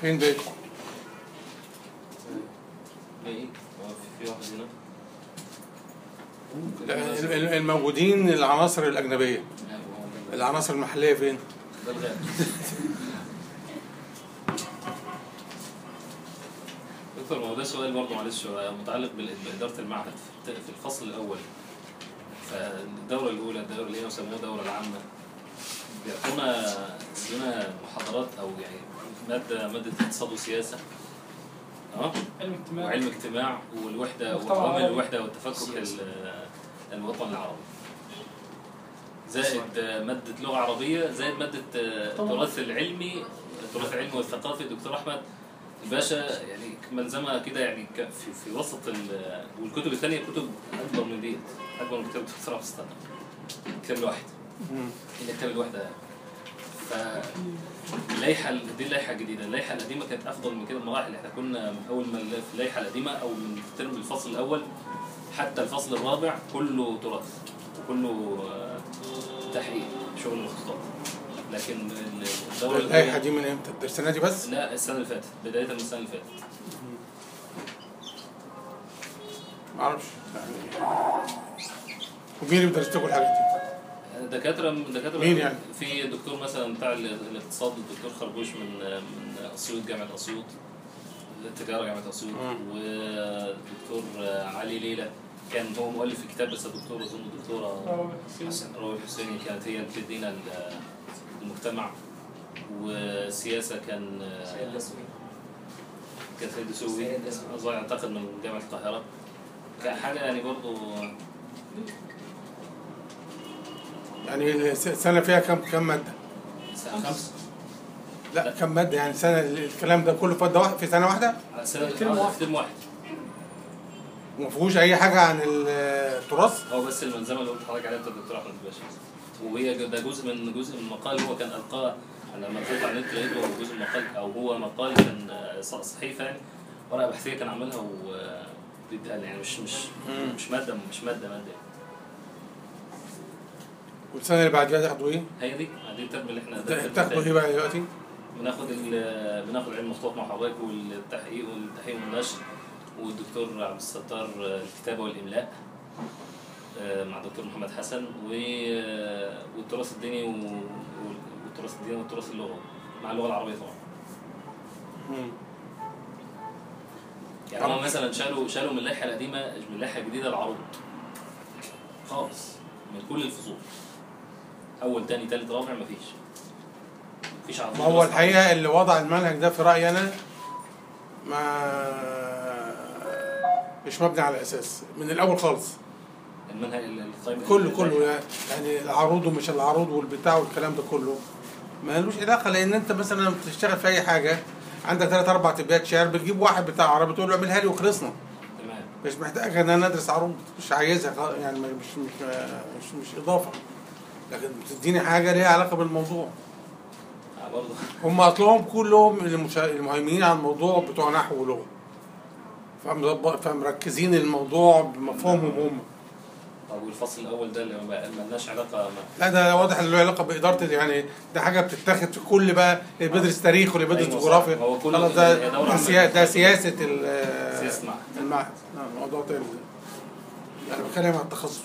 فين بيت ايه هو في في واحد هنا لا، ال- ال- الموجودين العناصر الاجنبيه لا، هو ده- العناصر المحليه فين ده الغالب دكتور ما هو ده سؤال برضه معلش هو متعلق بال- بإدارة المعهد في في الفصل الأول فالدورة الأولى الدورة اللي هي يسموها الدورة العامة بيعطونا عندنا محاضرات أو يعني مادة مادة اقتصاد وسياسة اه علم اجتماعي وعلم اجتماع والوحدة مجتمع وعوامل عربي. الوحدة والتفكك سياسة. ال- الوطن العربي زائد مادة لغة عربية زائد مادة التراث العلمي التراث العلمي والثقافي الدكتور أحمد الباشا يعني ملزمة كده يعني ك- في, في وسط ال- والكتب الثانية كتب أكبر من ديت أكبر من كتاب الدكتور أحمد السلطان كتاب الواحد مم. هي كتاب الوحدة فاللائحة دي اللائحة الجديدة، اللائحة القديمة كانت أفضل من كده بمراحل، احنا كنا من أول ما في اللائحة القديمة أو من ترم الفصل الأول حتى الفصل الرابع كله تراث وكله آه، تحقيق شغل مخطوط لكن ال- الدورة اللائحه الأولى- دي من امتى ده السنه دي بس لا السنة اللي فاتت بداية من السنة اللي فاتت ما اعرفش يعني ومين اللي بيدرس لكم الحاجات دي دكاترة دكاترة مين يعني؟ في دكتور مثلا بتاع ال- الاقتصاد الدكتور خربوش من من أسيوط جامعة أسيوط التجارة جامعة أسيوط مم. ودكتور علي ليلى كان هو مؤلف الكتاب بس الدكتور أظن الدكتورة روابط حسين. حسن روي حسيني كانت هي اللي بتدينا ال- المجتمع والسياسة كان سيد دسوقي كان سيد دسوقي سيد دسوقي. أظن أعتقد من جامعة القاهرة كان حاجة يعني برضو يعني الس- السنه فيها كم كم ماده سنة خمسة لا كم ماده يعني سنه الكلام ده كله فات ده واحد في سنه واحده سنة ترم واحد. ترم واحد وما فيهوش اي حاجه عن التراث هو بس الملزمه اللي قلت لحضرتك عليها بتاعت الدكتور احمد باشا وهي ده جزء من جزء من مقال هو كان القاه انا لما دخلت على النت لقيته هو جزء من مقال او هو مقال كان آه، ص- صحيفه يعني ورقه بحثيه كان عاملها وبيتقال يعني مش مش مم. مش ماده مش ماده ماده والسنه اللي بعديها تاخدوا ايه؟ هي دي دي الترم اللي احنا ده الترم تاخدوا التاني. ايه بقى دلوقتي؟ بناخد ال- بناخد علم مخطوط مع حضرتك والتحقيق والتحقيق والنشر والدكتور عبد الستار الكتابه والاملاء آه، مع الدكتور محمد حسن و- والتراث الديني و- والتراث الديني والتراث اللغوي مع اللغه العربيه طبعا مم. يعني هم مثلا شالوا شالوا من اللائحه القديمه من اللائحه الجديده العروض خالص من كل الفصول اول تاني تالت رابع مفيش مفيش عروض ما هو الحقيقه اللي وضع المنهج ده في رايي انا ما مش مبني على اساس من الاول خالص المنهج القائمه كله كله يعني- يعني العروض ومش العروض والبتاع والكلام ده كله ما لوش علاقه لان انت مثلا لما بتشتغل في اي حاجه عندك ثلاث اربع تبيات شعر بتجيب واحد بتاع عربي تقول له اعملها لي وخلصنا تمام مش محتاج ان انا ادرس عروض مش عايزها خ- يعني مش مش مش, مش اضافه لكن بتديني حاجه ليها علاقه بالموضوع آه برضه هم اصلهم كلهم المشا- المهيمنين على الموضوع بتوع نحو ولغه فمرب- فمركزين الموضوع بمفهومهم هم طب والفصل الاول ده اللي ما ما لناش علاقه ما لا ده واضح ان له علاقه باداره يعني ده حاجه بتتاخد في كل بقى اللي بيدرس تاريخ واللي بيدرس أيوة صح. جغرافيا هو كله خلاص كده، ده هي دورة ده, عامة. سيا- ده سياسه ال- سياسة معهد. المعهد نعم موضوع تاني انا بتكلم عن التخصص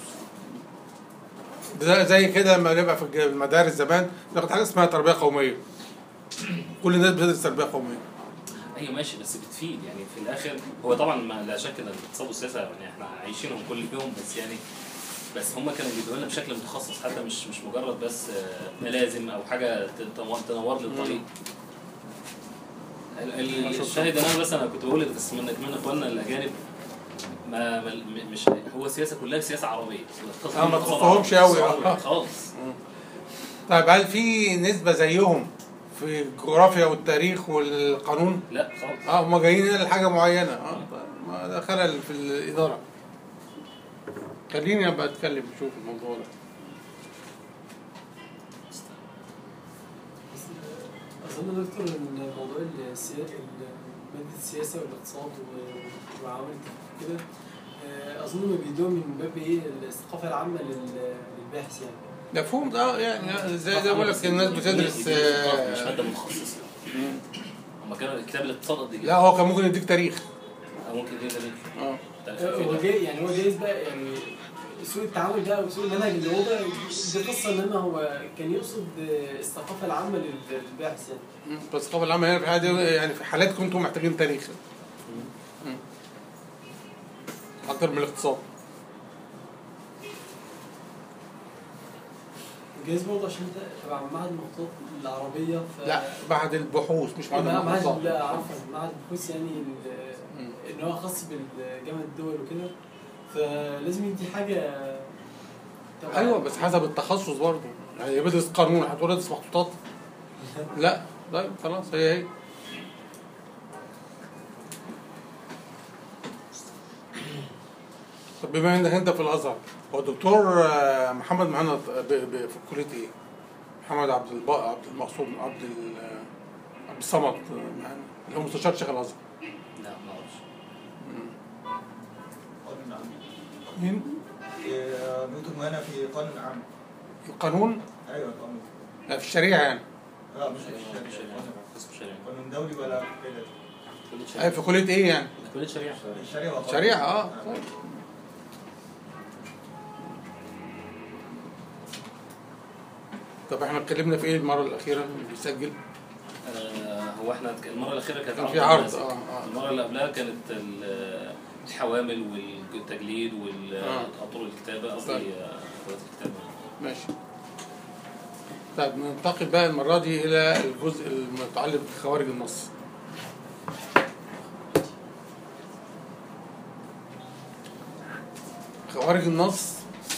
ده زي كده لما نبقى في الج- المدارس زمان ناخد حاجه اسمها تربيه قوميه كل الناس بتدرس تربيه قوميه ايوه ماشي بس بتفيد يعني في الاخر هو طبعا ما لا شك ان الاقتصاد والسياسه يعني احنا عايشينهم كل يوم بس يعني بس هم كانوا بيدوا لنا بشكل متخصص حتى مش مش مجرد بس آه، ملازم او حاجه تنور- تنور لي الطريق ال- ال- الشاهد ان انا بس انا كنت بقول بس من من اخواننا الاجانب ما ما- م- مش هو السياسه كلها سياسه عربيه آه، ما تخصهمش أوي، آه. خالص طيب هل في نسبه زيهم في الجغرافيا والتاريخ والقانون؟ لا خالص اه هم جايين هنا لحاجه معينه اه ما ده خلل في الاداره خليني ابقى اتكلم نشوف الموضوع ده أظن دكتور إن موضوع السيا... ال- مادة السياسة والاقتصاد و- وعوامل كده آه، أظن إنه بيدوها من باب إيه الثقافة العامة لل- للباحث يعني مفهوم ده يعني زي زي بقول لك الناس بتدرس مش آه، ماده متخصصه هما كانوا كتاب الاقتصاد قد ايه؟ لا هو كان ممكن يديك تاريخ أو ممكن يدينا تاريخ اه تاريخ هو الفيلم. جاي يعني هو جايز بقى يعني سوء التعامل ده او سوء المنهج اللي هو بقى دي قصه انما هو كان يقصد الثقافه العامه لل- للباحث يعني مم. بس الثقافه العامه هنا في حاجه يعني في حالات كنتوا محتاجين تاريخ مم. اكتر من الاقتصاد جايز برضه عشان انت تبع معهد المخطوطات العربيه ف لا بعد البحوث مش بعد معهد الاقتصاد لا عفوا معهد البحوث يعني ال- مم. ان هو خاص بالجامعه الدول وكده فلازم يدي حاجه تبع- ايوه بس حسب التخصص برضه يعني بدرس قانون هتقول ادرس مخطوطات لا طيب خلاص هي هي طب بما انك انت في الازهر هو الدكتور آه، محمد معانا ب- ب- في كليه ايه؟ محمد عبد الب... عبد المقصود عبد ال... عبد الصمد آه، معانا اللي هو مستشار شيخ الازهر لا ما اعرفش قانون عام مين؟ إيه، نكتب معانا في قانون عام القانون ايوه قانون لا في الشريعه يعني لا مش في شريعة. الشريعة. قسم شريعة قانون دولي ولا كده كلية أي شريعة في كليه ايه يعني؟ كلية شريعة الشريعة وقانون. شريعه اه طيب. طب احنا اتكلمنا في ايه المره الاخيره اللي بيسجل؟ آه، هو احنا المرة الأخيرة كانت كان في عرض الناس. اه اه المرة اللي قبلها كانت ال- الحوامل والتجليد آه. وطرق الكتابة قصدي طيب. آه، أدوات الكتابة ماشي طيب ننتقل بقى المرة دي إلى الجزء المتعلق بخوارج النص خوارج النص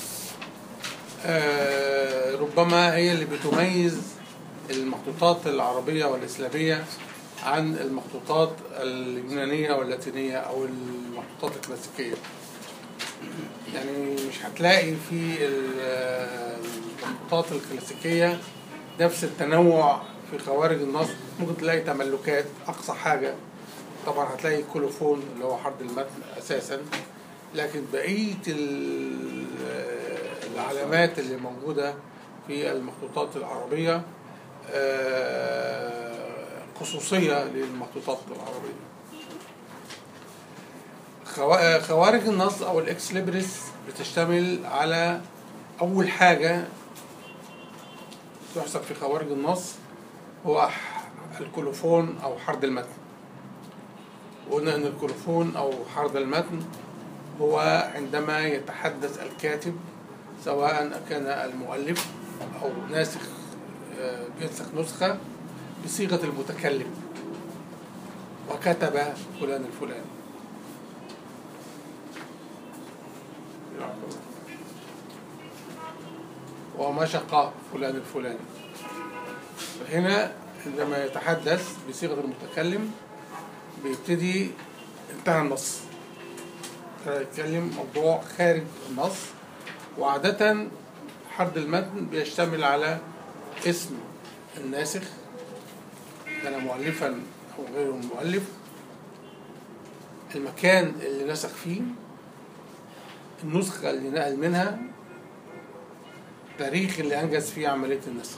آه ربما هي اللي بتميز المخطوطات العربية والإسلامية عن المخطوطات اليونانية واللاتينية أو المخطوطات الكلاسيكية يعني مش هتلاقي في ال- المخطوطات الكلاسيكية نفس التنوع في خوارج النص ممكن تلاقي تملكات أقصى حاجة طبعا هتلاقي كولوفون اللي هو حرد المتن أساسا لكن بقية ال- العلامات اللي موجودة في المخطوطات العربية آه، خصوصية للمخطوطات العربية خوا- خوارج النص او الاكس ليبريس بتشتمل على اول حاجه تحسب في خوارج النص هو ح- الكولوفون او حرد المتن وقلنا ان الكولوفون او حرد المتن هو عندما يتحدث الكاتب سواء كان المؤلف او ناسخ آه، بينسخ نسخه بصيغه المتكلم وكتب فلان الفلاني ومشق فلان الفلاني هنا عندما يتحدث بصيغة المتكلم بيبتدي انتهى النص يتكلم موضوع خارج النص وعادة حرد المتن بيشتمل على اسم الناسخ كان مؤلفا أو غير مؤلف المكان اللي نسخ فيه النسخة اللي نقل منها التاريخ اللي أنجز فيه عملية النسخ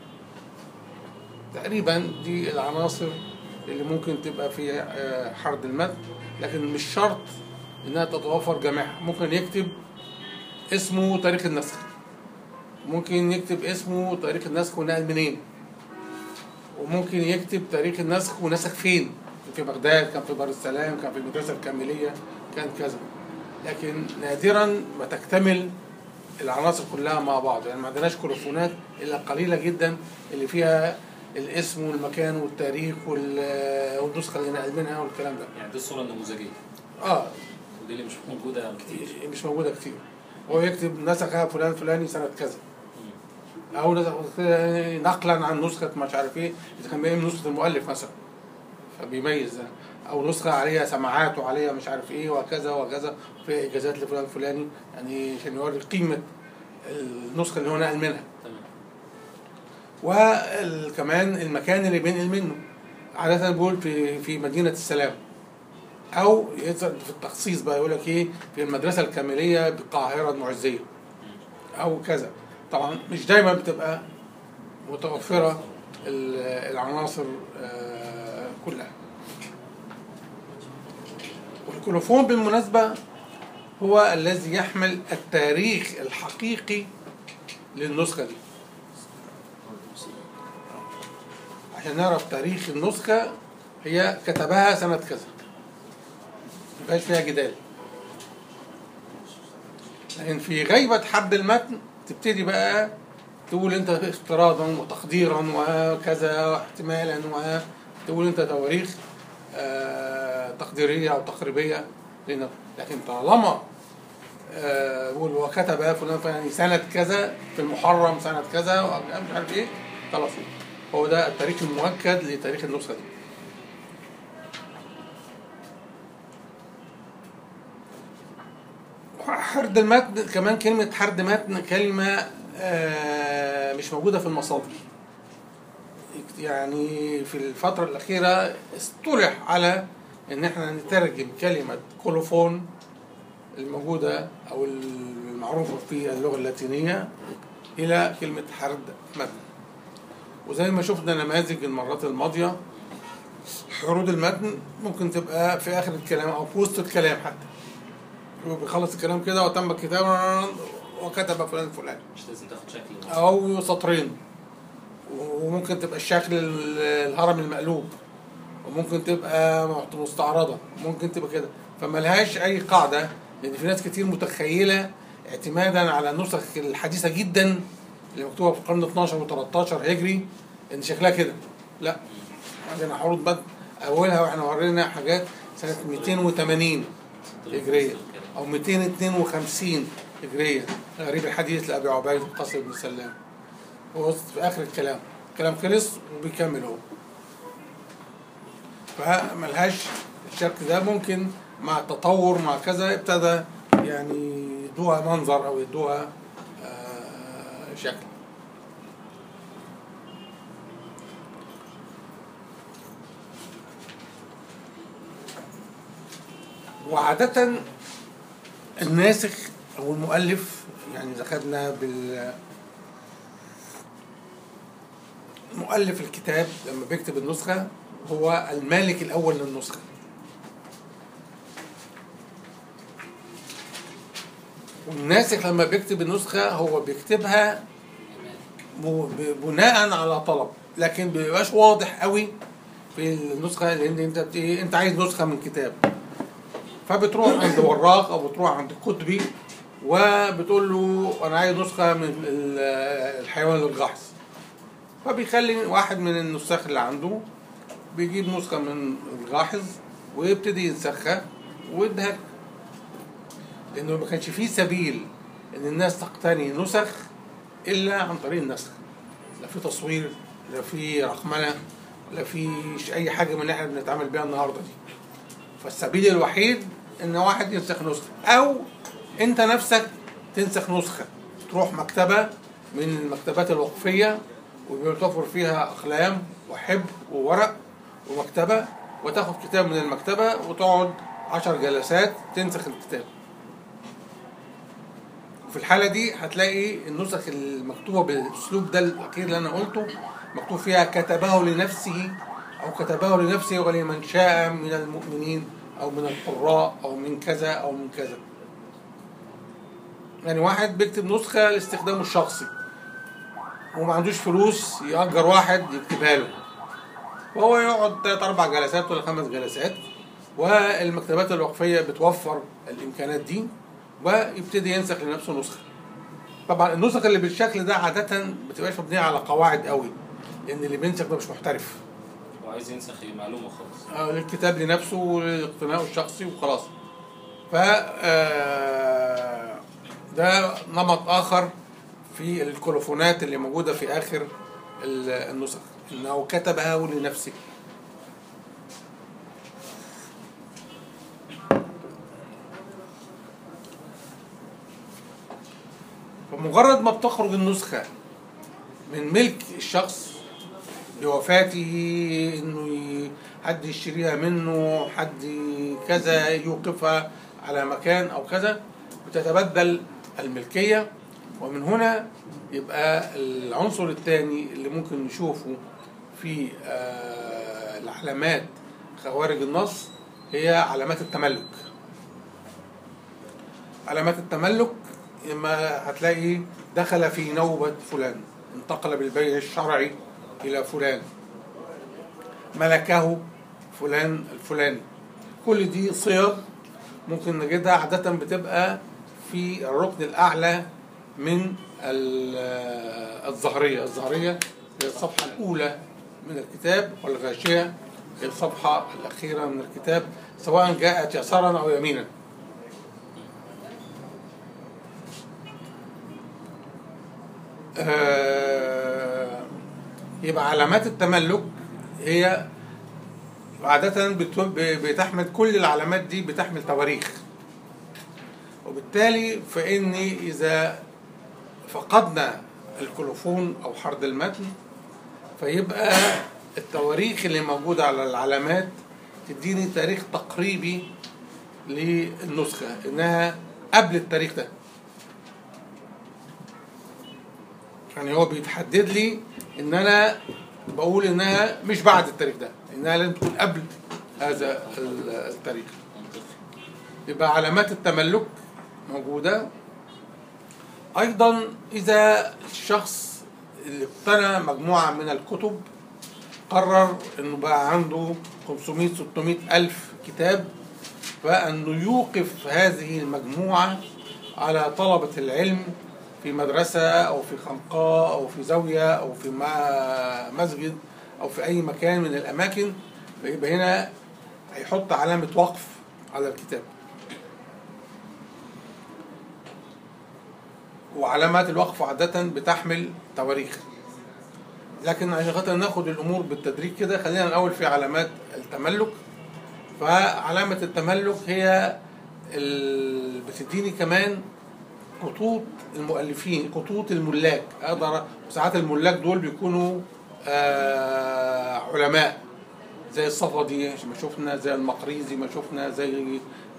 تقريبا دي العناصر اللي ممكن تبقى في آه، حرد المتن لكن مش شرط انها تتوافر جميعها ممكن يكتب اسمه تاريخ النسخ ممكن يكتب اسمه تاريخ النسخ ونقل منين وممكن يكتب تاريخ النسخ ونسخ فين في بغداد كان في دار السلام كان في المدرسة الكاملية كان كذا لكن نادرا ما تكتمل العناصر كلها مع بعض يعني ما عندناش كولوفونات الا قليله جدا اللي فيها الاسم والمكان والتاريخ وال- والنسخه اللي نقل منها والكلام ده يعني دي الصورة النموذجية اه ودي اللي مش موجودة كتير مش موجوده كتير هو يكتب نسخها فلان فلاني سنه كذا او نسخ نقلا عن نسخه مش عارف ايه اذا كان بيعمل نسخه المؤلف مثلا فبيميز ده او نسخه عليها سماعات وعليها مش عارف ايه وكذا وكذا وفيها اجازات لفلان فلاني يعني عشان يوري قيمه النسخه اللي هو نقل منها تمام وكمان المكان اللي بينقل منه عادة بقول في في مدينة السلام أو يظهر في التخصيص بقى يقول لك إيه في المدرسة الكاملية بالقاهرة المعزية أو كذا طبعا مش دايما بتبقى متوفرة ال- العناصر آه، كلها والكولوفون بالمناسبة هو الذي يحمل التاريخ الحقيقي للنسخة دي عشان نعرف تاريخ النسخة هي كتبها سنة كذا مفيهاش فيها جدال لكن في غيبة حب المتن تبتدي بقى تقول انت افتراضا وتقديرا وكذا واحتمالا وتقول انت تواريخ آه، تقديرية أو تقريبية لأن لكن طالما آه، يقول وكتب فلان فلان سنة كذا في المحرم سنة كذا مش عارف ايه خلاص هو ده التاريخ المؤكد لتاريخ النسخة دي حرد المتن كمان كلمة حرد متن كلمة آه، مش موجودة في المصادر يعني في الفترة الأخيرة اصطلح على إن احنا نترجم كلمة كولوفون الموجودة أو المعروفة في اللغة اللاتينية إلى كلمة حرد متن وزي ما شفنا نماذج المرات الماضية حرود المتن ممكن تبقى في آخر الكلام أو في وسط الكلام حتى هو بيخلص الكلام كده وتم الكتاب وكتب فلان فلان مش لازم تاخد شكل او سطرين وممكن تبقى الشكل ال- الهرم المقلوب وممكن تبقى مستعرضه ممكن تبقى كده فملهاش اي قاعده لان في ناس كتير متخيله اعتمادا على النسخ الحديثه جدا اللي مكتوبه في القرن 12 و13 هجري ان شكلها كده لا عندنا حروف بدء اولها واحنا ورينا حاجات سنه 280 هجريه او 252 هجريه غريب الحديث لابي عبيد القاسم بن سلام هو في اخر الكلام الكلام خلص وبيكمل هو فملهاش الشكل ده ممكن مع التطور مع كذا ابتدى يعني يدوها منظر او يدوها آه، شكل وعادة الناسخ أو المؤلف يعني إذا خدنا بال مؤلف الكتاب لما بيكتب النسخة هو المالك الأول للنسخة والناسخ لما بيكتب النسخة هو بيكتبها ب- بناء على طلب لكن بيبقاش واضح قوي في النسخة لأن أنت بت- إيه، أنت عايز نسخة من كتاب فبتروح عند وراق او بتروح عند كتبي وبتقول له انا عايز نسخه من ال- الحيوان للغحص فبيخلي واحد من النساخ اللي عنده بيجيب نسخه من الغاحظ ويبتدي ينسخها ويديها لك. لانه ما كانش فيه سبيل ان الناس تقتني نسخ الا عن طريق النسخ لا في تصوير لا في رقمنه لا في اي حاجه من اللي احنا بنتعامل بيها النهارده دي فالسبيل الوحيد ان واحد ينسخ نسخه او انت نفسك تنسخ نسخه تروح مكتبه من المكتبات الوقفيه وبيتوفر فيها اقلام وحبر وورق ومكتبه وتاخد كتاب من المكتبه وتقعد عشر جلسات تنسخ الكتاب في الحالة دي هتلاقي النسخ المكتوبة بالأسلوب ده الأخير اللي أنا قلته مكتوب فيها كتبه لنفسه أو كتبه لنفسه ولمن شاء من المؤمنين أو من القراء أو من كذا أو من كذا يعني واحد بيكتب نسخة لاستخدامه الشخصي وما عندوش فلوس يأجر واحد يكتبها له وهو يقعد تلات أربع جلسات ولا خمس جلسات والمكتبات الوقفية بتوفر الإمكانات دي ويبتدي ينسخ لنفسه نسخة طبعا النسخ اللي بالشكل ده عادة بتبقاش مبنية على قواعد قوي لأن اللي بينسخ ده مش محترف وعايز ينسخ معلومه خالص آه، للكتاب لنفسه وللاقتناء الشخصي وخلاص ف آه، ده نمط آخر في الكولوفونات اللي موجودة في آخر ال- النسخ إنه كتبها لنفسه فمجرد ما بتخرج النسخة من ملك الشخص بوفاته انه ي- حد يشتريها منه حد ي- كذا يوقفها على مكان او كذا بتتبدل الملكية ومن هنا يبقى العنصر الثاني اللي ممكن نشوفه في آه، الع- علامات خوارج النص هي علامات التملك علامات التملك إما هتلاقي دخل في نوبة فلان انتقل بالبيع الشرعي إلى فلان ملكه فلان الفلاني كل دي صيغ ممكن نجدها عادة بتبقى في الركن الأعلى من ال- الظهرية الظهرية هي الصفحة الأولى من الكتاب والغاشية هي الصفحة الأخيرة من الكتاب سواء جاءت يسارا أو يمينا آه، يبقى علامات التملك هي عادة بت- بتحمل كل العلامات دي بتحمل تواريخ وبالتالي فإن إذا فقدنا الكلوفون أو حرد المتن فيبقى التواريخ اللي موجودة على العلامات تديني تاريخ تقريبي للنسخة إنها قبل التاريخ ده يعني هو بيتحدد لي إن أنا بقول إنها مش بعد التاريخ ده إنها لازم تكون قبل هذا ال- التاريخ منطقي يبقى علامات التملك موجودة أيضا إذا الشخص اللي اقتنى مجموعة من الكتب قرر إنه بقى عنده 500 600 ألف كتاب فأنه يوقف هذه المجموعة على طلبة العلم في مدرسة أو في خنقاء أو في زاوية أو في ما- مسجد أو في أي مكان من الأماكن فيبقى هنا هيحط علامة وقف على الكتاب وعلامات الوقف عادة بتحمل تواريخ لكن عشان خاطر ناخد الأمور بالتدريج كده خلينا الأول في علامات التملك فعلامة التملك هي ال... بتديني كمان خطوط المؤلفين خطوط الملاك اقدر ساعات الملاك دول بيكونوا آه علماء زي الصفدي ما شفنا زي المقريزي ما شفنا زي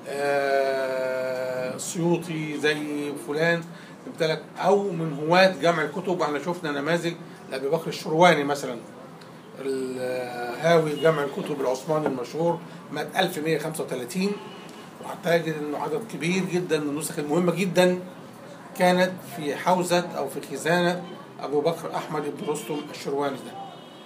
آه السيوطي زي فلان قلت لك او من هواة جمع الكتب احنا شفنا نماذج لابي بكر الشرواني مثلا الهاوي جمع الكتب العثماني المشهور مات 1135 وهتجد انه عدد كبير جدا من النسخ المهمه جدا كانت في حوزه او في خزانه ابو بكر احمد بن رستم الشرواني ده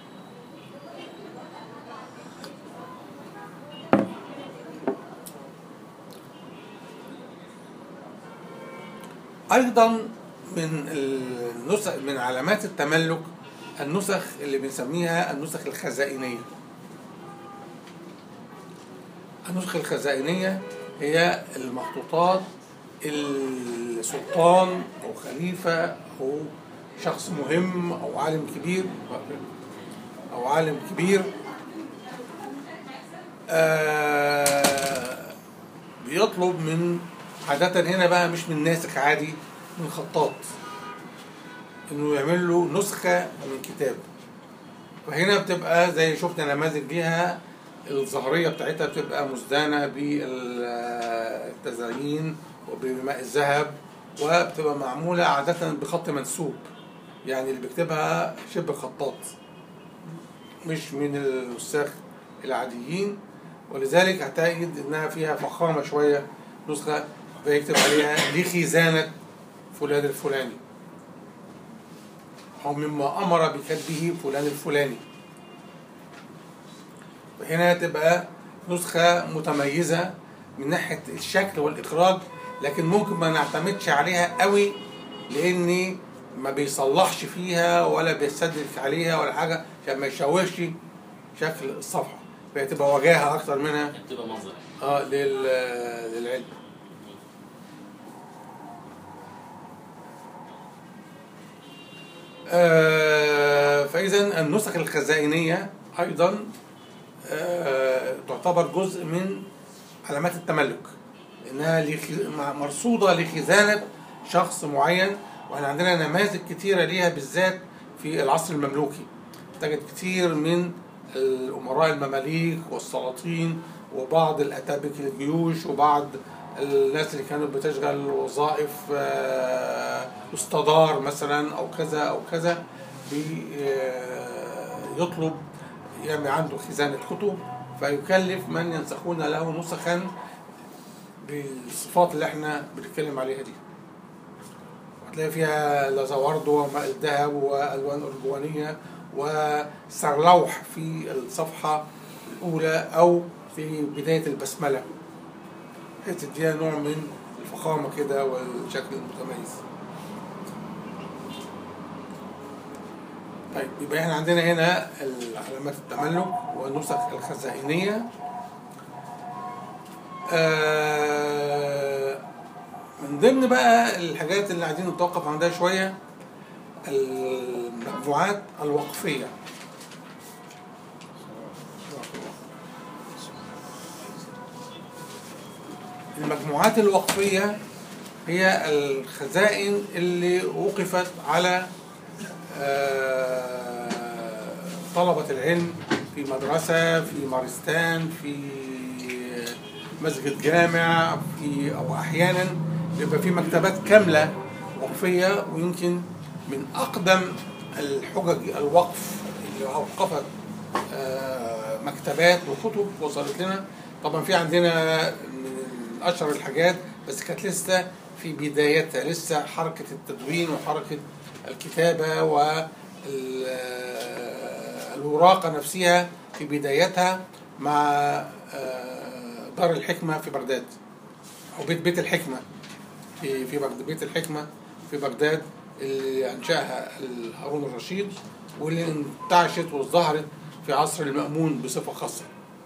ايضا من النسخ من علامات التملك النسخ اللي بنسميها النسخ الخزائنيه النسخ الخزائنيه هي المخطوطات السلطان او خليفه او شخص مهم او عالم كبير او عالم كبير آه بيطلب من عادة هنا بقى مش من ناسخ عادي من خطاط انه يعمل له نسخة من كتاب فهنا بتبقى زي شفنا نماذج ليها الظهرية بتاعتها بتبقى مزدانة بالتزيين وبماء الذهب وبتبقى معمولة عادة بخط منسوب يعني اللي بيكتبها شبه خطاط مش من النساخ العاديين ولذلك هتجد انها فيها فخامة شوية نسخة فيكتب عليها لخزانة فلان الفلاني أو مما أمر بكتبه فلان الفلاني فهنا تبقى نسخة متميزة من ناحية الشكل والإخراج لكن ممكن ما نعتمدش عليها قوي لأن ما بيصلحش فيها ولا بيستدرك عليها ولا حاجة عشان ما يشوهش شكل الصفحة فهي تبقى وجاهة أكتر منها بتبقى منظر اه لل للعلم آه فإذا النسخ الخزائنية أيضا آه تعتبر جزء من علامات التملك إنها لخ- مرصودة لخزانة شخص معين وإحنا عندنا نماذج كتيرة ليها بالذات في العصر المملوكي تجد كتير من الأمراء المماليك والسلاطين وبعض الأتابك الجيوش وبعض الناس اللي كانت بتشغل وظائف آه، استدار مثلا أو كذا أو كذا بيطلب يعمل عنده خزانة كتب فيكلف من ينسخون له نسخا بالصفات اللي احنا بنتكلم عليها دي هتلاقي فيها لازورد وماء الذهب والوان ارجوانيه وسرلوح في الصفحه الاولى او في بدايه البسمله هي تديها نوع من الفخامه كده والشكل المتميز طيب يبقى احنا عندنا هنا علامات التملك والنسخ الخزائنيه آه من ضمن بقى الحاجات اللي عايزين نتوقف عندها شويه المجموعات الوقفيه المجموعات الوقفيه هي الخزائن اللي وقفت على آه، طلبة العلم في مدرسة في مارستان في مسجد جامع في أو أحيانا بيبقى في مكتبات كاملة وقفية ويمكن من أقدم الحجج الوقف اللي أوقفت آه، مكتبات وكتب وصلت لنا طبعا في عندنا من أشهر الحاجات بس كانت لسه في بدايتها لسه حركة التدوين وحركة الكتابة والوراقة نفسها في بدايتها مع آه، دار الحكمة في بغداد أو بيت بيت الحكمة في في بغداد بيت الحكمة في بغداد اللي أنشأها هارون الرشيد واللي انتعشت وازدهرت في عصر المأمون بصفة خاصة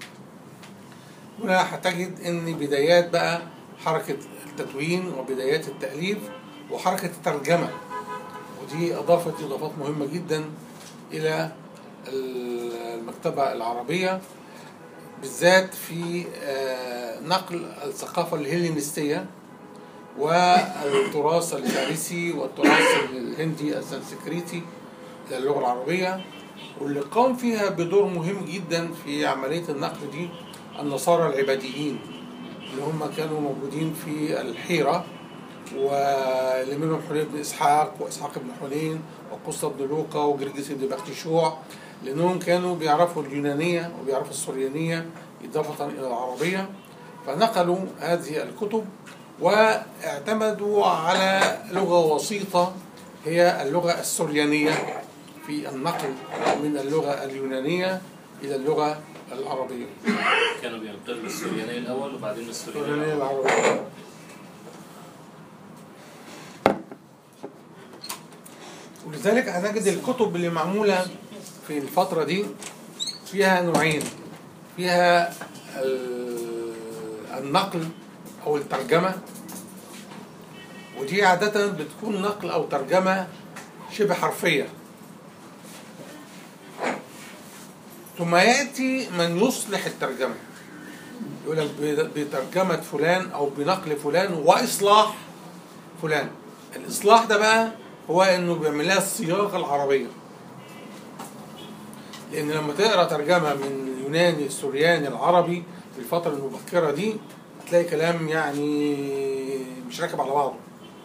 هنا هتجد ان بدايات بقى حركة التدوين وبدايات التأليف وحركة الترجمة ودي أضافت إضافات مهمة جدا إلى المكتبة العربية بالذات في آه، نقل الثقافة الهيلينستية والتراث الفارسي والتراث الهندي السنسكريتي إلى اللغة العربية واللي قام فيها بدور مهم جدا في عملية النقل دي النصارى العباديين اللي هم كانوا موجودين في الحيرة واللي منهم حنين بن إسحاق وإسحاق بن حنين وقصة بن لوقا وجرجس بن بختشوع لأنهم كانوا بيعرفوا اليونانية وبيعرفوا السريانية إضافة إلى العربية فنقلوا هذه الكتب واعتمدوا على لغة وسيطة هي اللغة السريانية في النقل من اللغة اليونانية إلى اللغة العربية كانوا بينقلوا السريانية الأول وبعدين السريانية السريانية الأول. العربية ولذلك هنجد الكتب اللي معمولة في الفترة دي فيها نوعين فيها ال- النقل أو الترجمة ودي عادة بتكون نقل أو ترجمة شبه حرفية ثم يأتي من يصلح الترجمة يقول لك ب- بترجمة فلان أو بنقل فلان وإصلاح فلان الإصلاح ده بقى هو إنه بيعمل لها الصياغة العربية لأن لما تقرأ ترجمة من اليوناني السورياني العربي في الفترة المبكرة دي هتلاقي كلام يعني مش راكب على بعضه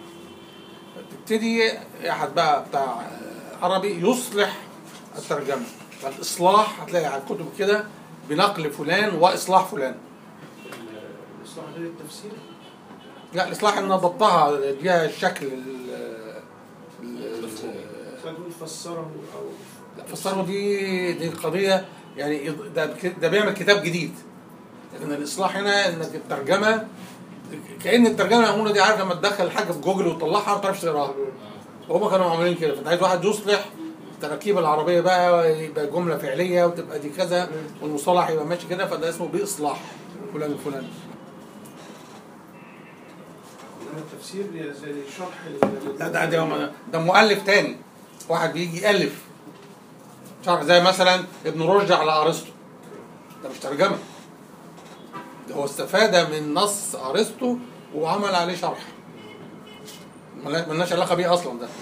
تبتدي أحد بقى بتاع عربي يصلح الترجمة فالإصلاح هتلاقي على الكتب كده بنقل فلان وإصلاح فلان الإصلاح غير التفسير لا الإصلاح إن ضبطها ليها الشكل ال- ال- مفهوم. فنقول فسره أو لا فسره دي دي قضية يعني ده ده بيعمل كتاب جديد لكن الإصلاح هنا إنك الترجمة كأن الترجمة معمولة دي عارف لما تدخل حاجة في جوجل وتطلعها ما تعرفش تقراها هما كانوا عاملين كده فأنت عايز واحد يصلح التراكيب العربية بقى يبقى جملة فعلية وتبقى دي كذا والمصطلح يبقى ماشي كده فده اسمه بإصلاح فلان الفلاني إنما التفسير زي شرح ال- لا ده ده ده مؤلف تاني واحد بيجي يألف شرح زي مثلا ابن رشد على ارسطو ده مش ترجمه ده هو استفاد من نص ارسطو وعمل عليه شرح ملا- ملناش علاقه بيه اصلا ده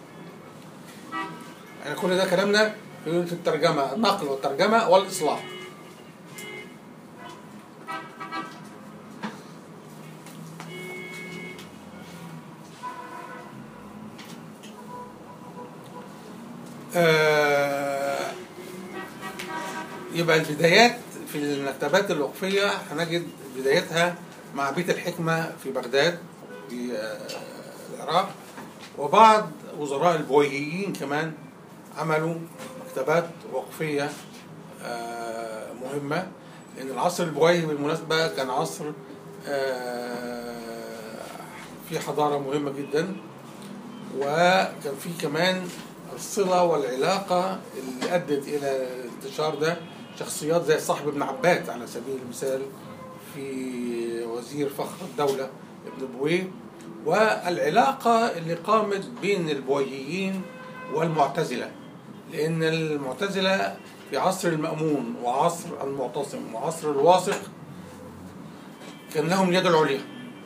يعني كل ده كلامنا في الترجمه النقل والترجمه والاصلاح آه، يبقى البدايات في المكتبات الوقفية هنجد بدايتها مع بيت الحكمة في بغداد في آه، العراق وبعض وزراء البويهيين كمان عملوا مكتبات وقفية آه، مهمة لأن العصر البويهي بالمناسبة كان عصر آه، فيه حضارة مهمة جدا وكان في كمان الصلة والعلاقة اللي أدت إلى الانتشار ده شخصيات زي صاحب ابن عباد على سبيل المثال في وزير فخر الدولة ابن بويه والعلاقة اللي قامت بين البويهيين والمعتزلة لأن المعتزلة في عصر المأمون وعصر المعتصم وعصر الواثق كان لهم اليد العليا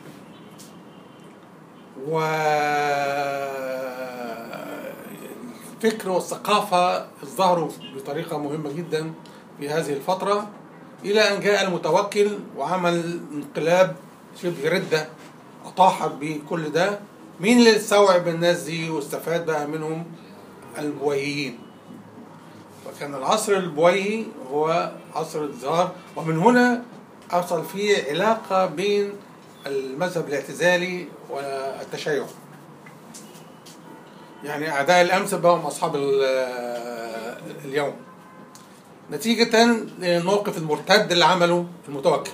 والفكر والثقافة ظهروا بطريقة مهمة جدا في هذه الفترة إلى أن جاء المتوكل وعمل انقلاب شبه ردة أطاحت بكل ده مين اللي استوعب الناس دي واستفاد بقى منهم البويهيين فكان العصر البويهي هو عصر الازدهار ومن هنا حصل فيه علاقة بين المذهب الاعتزالي والتشيع يعني أعداء الأمس بقوا أصحاب ال- اليوم نتيجة للموقف المرتد اللي عمله المتوكل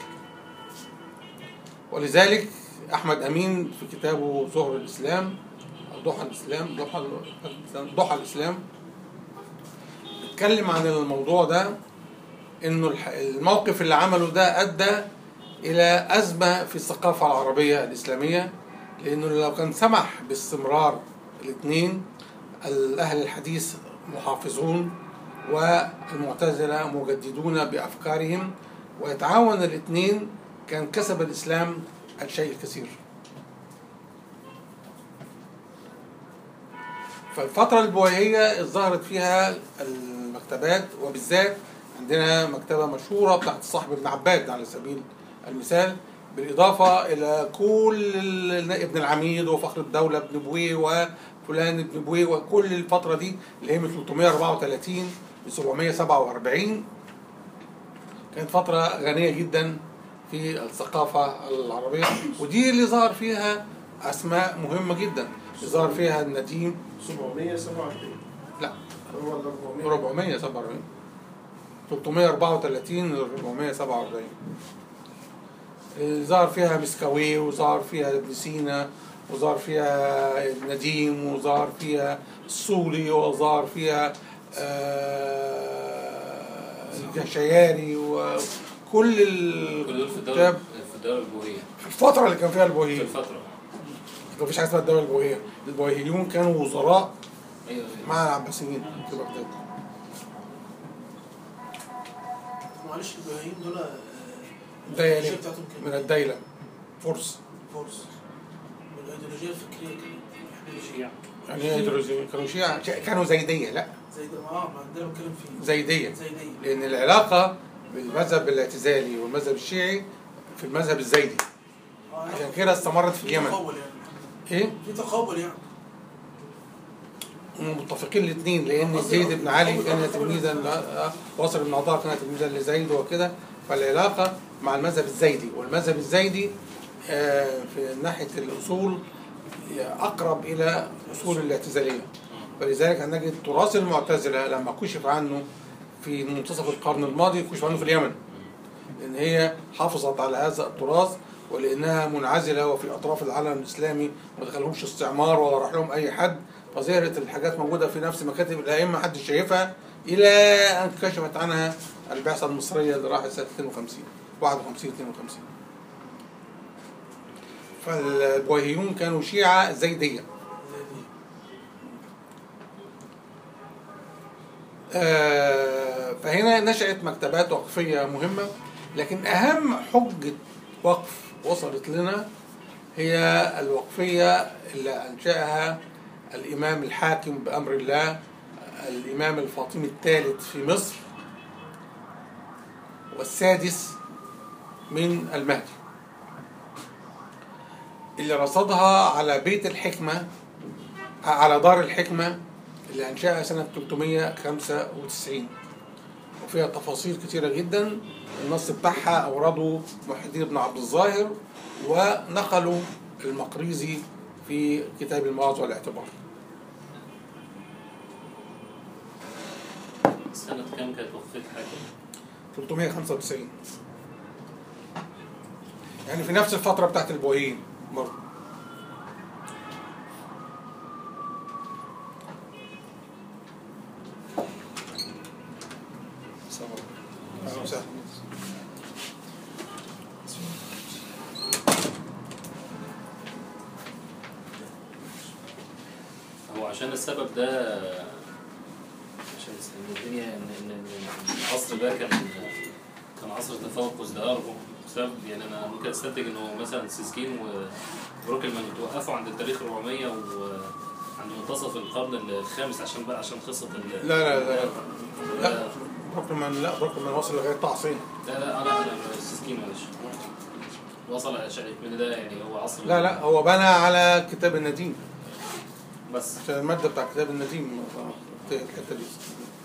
ولذلك أحمد أمين في كتابه زهر الإسلام أو ضحى الإسلام ضحى ضحى الإسلام اتكلم عن الموضوع ده انه الح- الموقف اللي عمله ده ادى الى ازمه في الثقافه العربيه الاسلاميه لانه لو كان سمح باستمرار الاثنين الاهل الحديث محافظون والمعتزله مجددون بافكارهم ويتعاون الاثنين كان كسب الاسلام الشيء الكثير فالفترة البويهية ظهرت فيها المكتبات وبالذات عندنا مكتبة مشهورة بتاعت صاحب ابن عباد على سبيل المثال بالإضافة إلى كل ال- ابن العميد وفخر الدولة ابن بويه وفلان ابن بويه وكل الفترة دي اللي هي من 334 ل 747 كانت فترة غنية جدا في الثقافة العربية ودي اللي ظهر فيها أسماء مهمة جدا ظهر فيها النديم 747 لا هو ال 400 447 334 ل 447 اللي ظهر فيها مسكوي وظهر فيها ابن سينا وظهر فيها النديم وظهر فيها الصولي وظهر فيها آه، الجشياري وكل كل دول في الدولة الكتاب في الدولة البويهية في الفترة اللي كان فيها في البويهيين الفترة ما فيش حاجة اسمها الدولة البويهية البويهيون كانوا وزراء ايوه أيوة. مع العباسيين في بغداد معلش البهائيين دول آه، ديلة الايديولوجيه بتاعتهم من كانت الديلة فرس فرس والايديولوجيه الفكريه كانت احنا شيعة. يعني ايه ايديولوجية؟ كانوا شيعة كانوا زيدية لا زي ده اه ما ده اللي بتكلم فيه زيدية زي دي لأن العلاقة بالمذهب الاعتزالي والمذهب الشيعي في المذهب الزيدي اه عشان كده استمرت في في اليمن تقابل يعني ايه؟ في تقابل يعني هم متفقين الاثنين لأن قصدي زيد بن علي قصدي كان قصدي تلميذا ل- واصل بن عطاء كان تلميذا لزيد وكده فالعلاقة مع المذهب الزيدي والمذهب الزيدي آه، في ناحية الأصول أقرب إلى أصول الاعتزالية فلذلك هنجد تراث المعتزلة لما كشف عنه في منتصف القرن الماضي كشف عنه في اليمن لأن هي حافظت على هذا التراث ولأنها منعزلة وفي أطراف العالم الإسلامي ما دخلهمش استعمار ولا راح لهم أي حد فظهرت الحاجات موجودة في نفس مكاتب الأئمة محدش شايفها إلى أن كشفت عنها البعثة المصرية اللي راحت سنة 52 51 52 فالبويهيون كانوا شيعة زيدية زي دي آه، فهنا نشأت مكتبات وقفية مهمة لكن أهم حجة وقف وصلت لنا هي الوقفية اللي أنشأها الإمام الحاكم بأمر الله الإمام الفاطمي الثالث في مصر والسادس من المهدي اللي رصدها على بيت الحكمة على دار الحكمة اللي أنشأها سنة 395 وفيها تفاصيل كتيرة جدا النص بتاعها أورده محي الدين بن عبد الظاهر ونقلوا المقريزي في كتاب المواعظ والاعتبار سنة كام كانت وفاة الحاكم؟ 395 يعني في نفس الفترة بتاعت البويين برضه أهلا وسهلا. هو عشان السبب ده عشان إن الدنيا ان ان إن العصر ده كان كان عصر تفوق وازدهار بسبب يعني انا ممكن استنتج انه مثلا سيسكين وبروكلمان توقفوا عند التاريخ 400 وعند منتصف القرن الخامس عشان بقى عشان قصه ال لا لا لا لا بروكلمان لا بروكلمان وصل لغاية تعصين لا لا انا انا سيسكين معلش وصل شايف من ده يعني هو عصر لا لا هو بنى على كتاب النديم بس عشان المادة بتاع كتاب النديم الحتة دي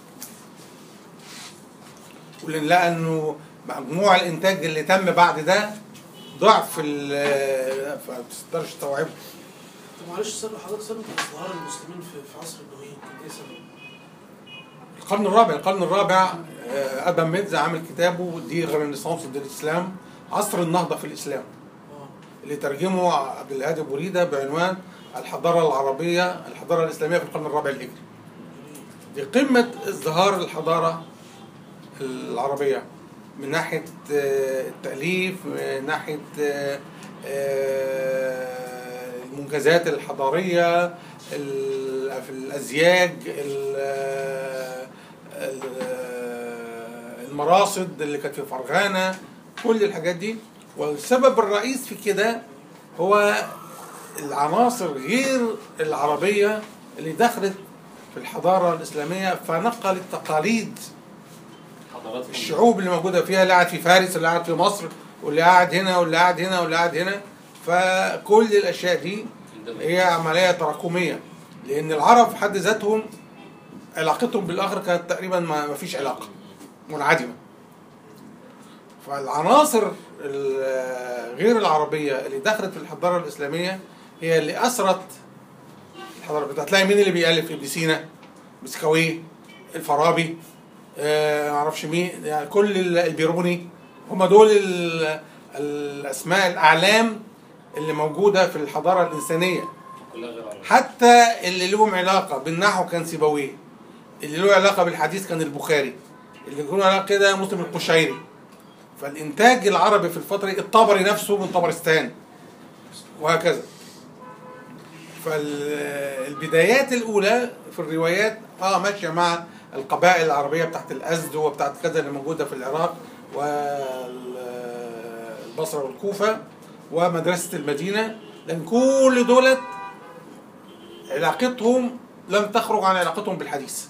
ولأن لقى إنه مجموع الإنتاج اللي تم بعد ده ضعف ال فما تقدرش تستوعبه طب معلش سبب حضرتك سبب ازدهار المسلمين في في عصر النبويين كان ايه سبب؟ القرن الرابع القرن الرابع آه، ادم ميدز عامل كتابه دي الرينيسانس دي الاسلام عصر النهضه في الاسلام اه اللي ترجمه عبد الهادي بوريده بعنوان الحضاره العربيه الحضاره الاسلاميه في القرن الرابع الهجري دي قمه ازدهار الحضاره العربيه من ناحيه آه، التاليف من ناحيه آه، آه، المنجزات الحضاريه ال- في الازياج ال- ال- المراصد اللي كانت في فرغانه كل الحاجات دي والسبب الرئيس في كده هو العناصر غير العربيه اللي دخلت في الحضاره الاسلاميه فنقلت تقاليد حضارات الشعوب اللي موجوده فيها اللي قاعد في فارس اللي قاعد في مصر واللي قاعد هنا واللي قاعد هنا واللي قاعد هنا فكل الاشياء دي هي عمليه تراكميه لان العرب في حد ذاتهم علاقتهم بالاخر كانت تقريبا ما ما فيش علاقه منعدمه فالعناصر ال- غير العربيه اللي دخلت في الحضاره الاسلاميه هي اللي اثرت الحضاره بتاعت هتلاقي مين اللي بيالف ابن سينا بسكويه الفارابي آه، معرفش مين يعني كل ال- البيروني هم دول ال- الاسماء الاعلام اللي موجوده في الحضاره الانسانيه كلها غير عربية حتى اللي لهم علاقه بالنحو كان سيبويه اللي له علاقه بالحديث كان البخاري اللي له علاقه كده مسلم القشيري فالانتاج العربي في الفتره دي الطبري نفسه من طبرستان وهكذا فالبدايات الاولى في الروايات اه ماشيه مع القبائل العربيه بتاعت الازد وبتاعت كذا اللي موجوده في العراق والبصره والكوفه ومدرسه المدينه لان كل دولت علاقتهم لم تخرج عن علاقتهم بالحديث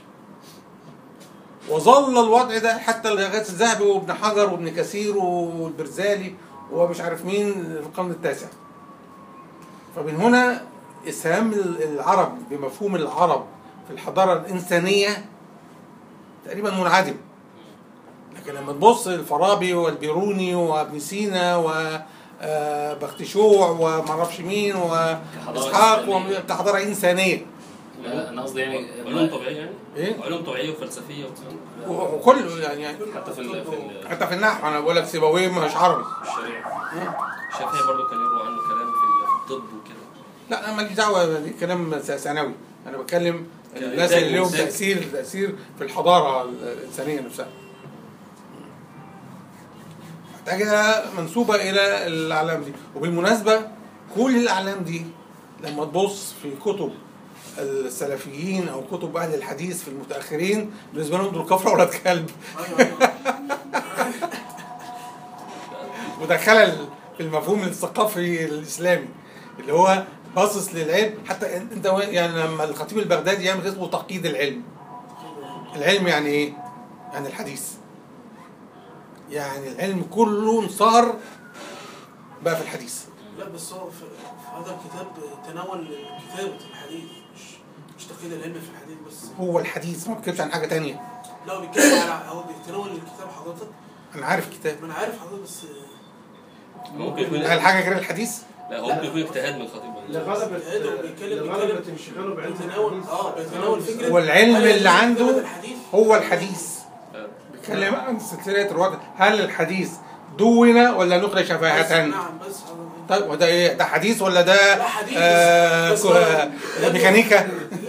وظل الوضع ده حتى لغايه الذهبي وابن حجر وابن كثير والبرزالي ومش عارف مين في القرن التاسع فمن هنا اسهام العرب بمفهوم العرب في الحضاره الانسانيه تقريبا منعدم لكن لما تبص الفارابي والبيروني وابن سينا و آه، بختشوع ومعرفش مين واسحاق إنسانية. وم- كحضاره انسانيه لا لا انا قصدي يعني علوم طبيعيه يعني ايه علوم طبيعيه وفلسفيه والكلام ده. و- وكله يعني, يعني حتى في ال- في ال- حتى في النحو انا بقول لك سيبويه مش عربي الشريعه الشافعي برضه كان يروى عنه كلام في الطب وكده لا انا ماليش دعوه دي كلام س- ثانوي انا بتكلم يعني الناس إنتاج اللي لهم وإنتاج. تاثير تاثير في الحضاره الانسانيه نفسها محتاجه منسوبه الى الاعلام دي وبالمناسبه كل الاعلام دي لما تبص في كتب السلفيين او كتب اهل الحديث في المتاخرين بالنسبه لهم دول كفره ولاد كلب ايوه ايوه وده خلل في المفهوم الثقافي الاسلامي اللي هو باصص للعلم حتى انت يعني لما الخطيب البغدادي يعمل اسمه تقييد العلم العلم يعني ايه؟ يعني الحديث يعني العلم كله انصهر بقى في الحديث لا بس هو في, في هذا الكتاب تناول كتابة الحديث مش مش تقييد العلم في الحديث بس هو الحديث ما بيتكلمش عن حاجه تانية لا هو بيتكلم على هو بيتناول الكتاب حضرتك انا عارف كتاب ما انا عارف حضرتك بس ممكن يكون هل حاجه غير الحديث لا هو ممكن يكون اجتهاد من الخطيب لغلبة هذا بيتكلم- لغلبة بيتكلم- انشغاله بعلم بيتناول الحديث. اه بيتناول فكره والعلم هل اللي يجوز عنده كتابة الحديث هو الحديث آه. بيتكلم عن سلسله الرواة هل الحديث دون ولا نقل بس- شفاهة نعم بس حضرتك. طيب وده ايه ده حديث ولا ده لا حديث آه بس كو- هو- آه، ميكانيكا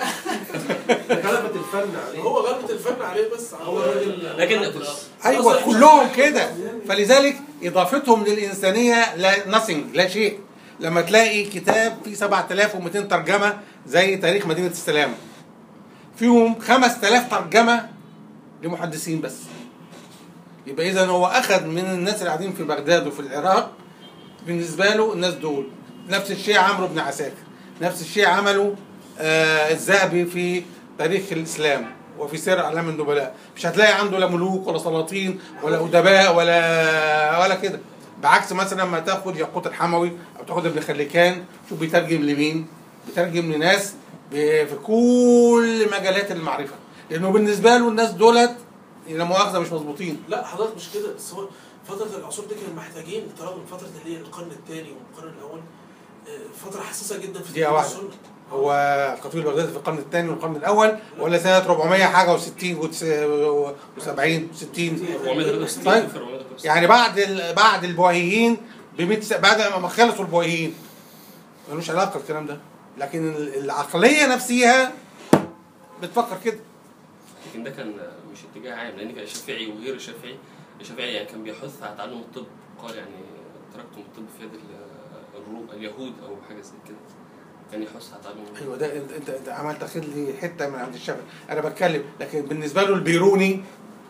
غلبة الفن عليه هو غلبة الفن عليه بس هو الراجل لكن مهندس. ايوه كلهم كده فلذلك اضافتهم للانسانيه لا nothing لا شيء لما تلاقي كتاب فيه 7200 ترجمه زي تاريخ مدينه السلام فيهم 5000 ترجمه لمحدثين بس يبقى اذا هو اخذ من الناس اللي قاعدين في بغداد وفي العراق بالنسبه له الناس دول نفس الشيء عمرو بن عساكر نفس الشيء عمله آه الذهبي في تاريخ الاسلام وفي سير اعلام النبلاء مش هتلاقي عنده لا ملوك ولا سلاطين ولا ادباء ولا ولا كده بعكس مثلا لما تاخد ياقوت الحموي او تاخد ابن خليكان شوف بيترجم لمين بيترجم لناس ب- في كل مجالات المعرفه لانه بالنسبه له الناس دولت لا مؤاخذه مش مظبوطين لا حضرتك مش كده بس هو فترة العصور دي كانوا محتاجين تراجم فترة اللي هي القرن الثاني والقرن الأول آه، فترة حساسة جدا في دقيقة تدوين واحدة. السنة. هو قتيل بغداد في القرن الثاني والقرن الاول ولا سنه 400 حاجه و60 و70 و60 463 طيب. في 463. يعني بعد ال... بعد البويهيين ب 100 س... بعد ما خلصوا البويهيين ملوش علاقه الكلام ده لكن ال- العقليه نفسها بتفكر كده لكن ده كان مش اتجاه عام لان كان الشافعي وغير الشافعي الشافعي يعني كان بيحث على تعلم الطب قال يعني تركتم الطب في يد ال- الروم اليهود او حاجه زي كده كان يحث على تعلم ايوه ده انت انت, انت عمال تاخد لي حته من عند الشافعي انا بتكلم لكن بالنسبه له البيروني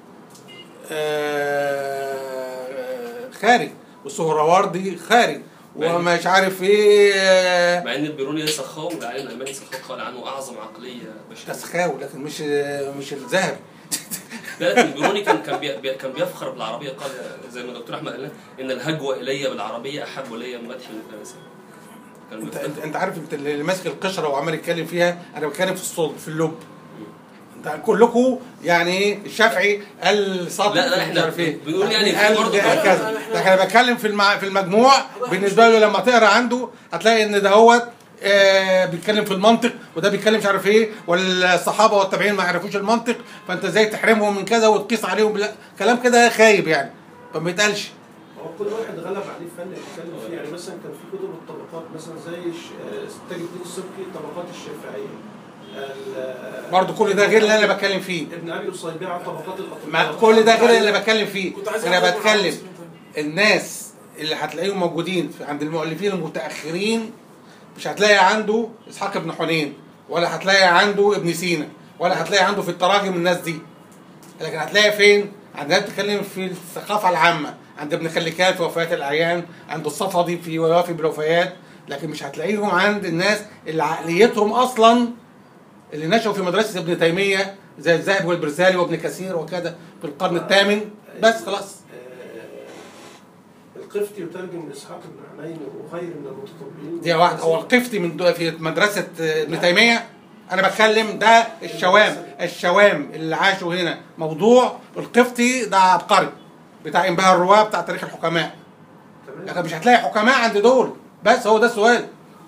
آه خارج والسهروردي خارج ومش عارف ايه آه، مع ان البيروني ده سخاو العالم الالماني سخاو قال عنه اعظم عقليه بشريه تسخاو لكن مش مش الذهب لا لكن البيروني كان كان بي بي- كان بيفخر بالعربيه قال زي ما الدكتور احمد قال لنا، ان الهجوه الي بالعربيه احب الي من مدح المتناسب كان انت بيفتخر. انت, انت عارف انت اللي ماسك القشره وعمال يتكلم فيها انا بتكلم في الصلب في اللب انت كلكم يعني ايه الشافعي قال سطر لا، لا، مش احنا عارف ايه بنقول يعني في قال برضه- ده كذا لكن انا بتكلم في المع... في المجموع بالنسبه له لما تقرا عنده هتلاقي ان ده هو آه بيتكلم في المنطق وده بيتكلم مش عارف ايه والصحابه والتابعين ما يعرفوش المنطق فانت ازاي تحرمهم من كذا وتقيس عليهم بلا... كلام كده خايب يعني فما يتقالش هو كل واحد غلب عليه فن يتكلم فيه يعني مثلا كان في كتب الطبقات مثلا زي ش- آه، تاج الدين السبكي طبقات الشافعيه ال- برضه كل ده غير اللي انا بتكلم فيه ابن ابي اصيبعه طبقات الاطباء ما كل ده غير اللي بتكلم فيه كنت عايز انا أعرف بتكلم معلومة تانية. الناس اللي هتلاقيهم موجودين في عند المؤلفين المتاخرين مش هتلاقي عنده اسحاق بن حنين ولا هتلاقي عنده ابن سينا ولا هتلاقي عنده في التراجم الناس دي لكن هتلاقي فين عندنا بتتكلم في الثقافه العامه عند ابن خليكان في وفيات الاعيان عند الصفدي في وفي بالوفيات لكن مش هتلاقيهم عند الناس اللي عقليتهم اصلا اللي نشأوا في مدرسه ابن تيميه زي الذهبي والبرزالي وابن كثير وكذا في القرن الثامن بس خلاص آه، القفتي يترجم لاسحاق بن حنين وغير من المتطبعين دي واحد هو القفتي من دو في مدرسه ابن تيميه انا بتكلم ده الشوام الشوام اللي عاشوا هنا موضوع القفتي ده عبقري بتاع انبهاء الرواه بتاع تاريخ الحكماء تمام؟ لكن مش هتلاقي حكماء عند دول بس هو ده السؤال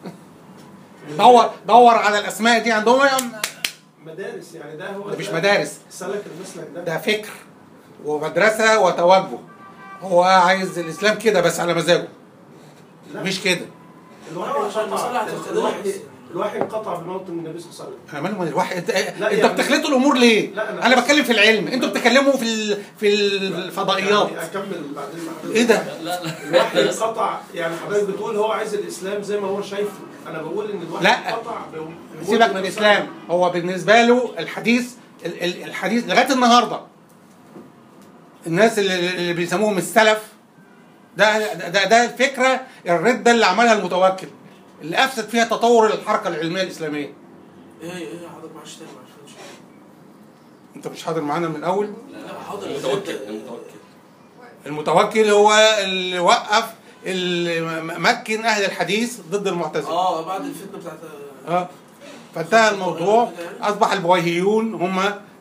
دور دور على الاسماء دي عندهم مدارس يعني ده هو ده مش ده مدارس سلك المسلك ده ده فكر ومدرسه وتوجه هو عايز الاسلام كده بس على مزاجه لا. مش كده الوحي آه، عشان انقطع مصالح اعتقادية الوحي بس. الوحي انقطع بموت النبي صلى الله عليه وسلم انا مالي من الواحد انت, لا انت يعني- بتخلطوا الامور ليه؟ لا، أنا- انا بتكلم في العلم انتوا بتتكلموا في ال... في الفضائيات يعني اكمل بعدين مع حضرتك. ايه ده؟ لا لا الوحي انقطع يعني حضرتك بتقول هو عايز الاسلام زي ما هو شايفه انا بقول ان الوحي لا. انقطع بموت سيبك من النبي صلى الله الاسلام هو بالنسبه له الحديث ال- ال- الحديث لغايه النهارده الناس اللي, اللي بيسموهم السلف ده ده ده الفكره الرده اللي عملها المتوكل اللي افسد فيها تطور الحركه العلميه الاسلاميه ايه ايه حضرتك معلش تاني معلش فهمتش. انت مش حاضر معانا من الاول لا حاضر المتوكل المتوكل المتوكل هو اللي وقف اللي م- مكن اهل الحديث ضد المعتزله اه بعد الفتنه بتاعت اه فانتهى الموضوع اصبح البويهيون هم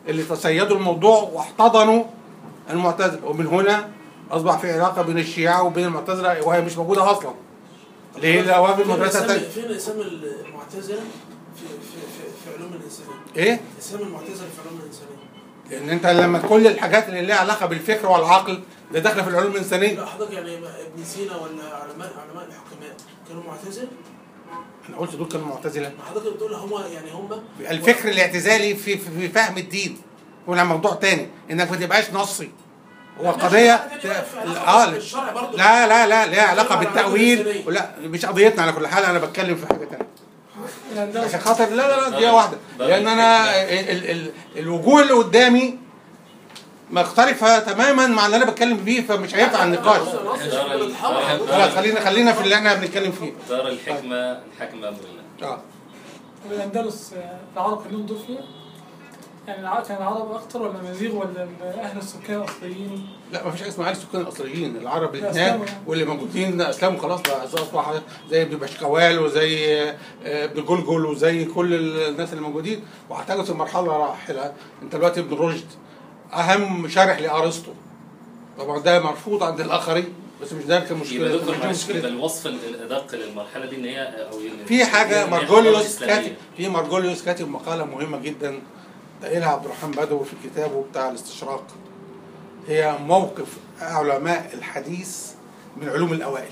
اللي تسيدوا الموضوع واحتضنوا المعتزله ومن هنا اصبح في علاقه بين الشيعه وبين المعتزله وهي مش موجوده اصلا ليه لو في فين المدرسه اسامي التانية فين اسامي المعتزله في في في, في علوم الانسانيه ايه اسامي المعتزله في علوم الانسانيه لان انت لما كل الحاجات اللي ليها علاقه بالفكر والعقل ده داخله في العلوم الانسانيه لا حضرتك يعني ابن سينا ولا علماء علماء الحكماء كانوا معتزل انا قلت دول كانوا معتزله ما حضرتك بتقول هم يعني هم الفكر الاعتزالي في في في فهم الدين هنا موضوع تاني انك ما تبقاش نصي هو قضيه اه الشرع برضه لا لا لا ليها علاقه على العلوم بالتاويل الإنسانية. ولا مش قضيتنا على كل حال انا بتكلم في حاجه تانيه الهندسة عشان خاطر لا لا لا دي واحده لان انا ال ال ال الوجوه اللي قدامي مختلفه تماما مع اللي انا بتكلم فيه فمش هينفع النقاش خلاص خلينا خلينا في اللي احنا بنتكلم فيه دار الحكمة الحكمة أمر الله اه والأندلس آه، العرب كان لهم دور فيها؟ يعني الع- كان العرب أكتر ولا مزيغ ولا ال- أهل السكان الأصليين؟ لا ما فيش حاجه اسمها اهل السكان الاصليين العرب لا، الاثنين أسلموا يعني. واللي موجودين اسلموا خلاص بقى اصبح زي ابن بشكوال وزي آه، ابن جلجل وزي كل الناس اللي موجودين واحتاجوا في مرحله راحله انت دلوقتي ابن رشد اهم شارح لارسطو طبعا ده مرفوض عند الاخرين بس مش ده كان يبقى مشكله دكتور مش دي معلش يبقى مشكلة. الوصف الأدق للمرحلة دي إن هي أو ال- في حاجه إن هي حضارة مارجوليوس إسلامية. كاتب في مارجوليوس كاتب مقاله مهمه جدا قايلها عبد الرحمن بدوي في كتابه بتاع الاستشراق هي موقف علماء الحديث من علوم الاوائل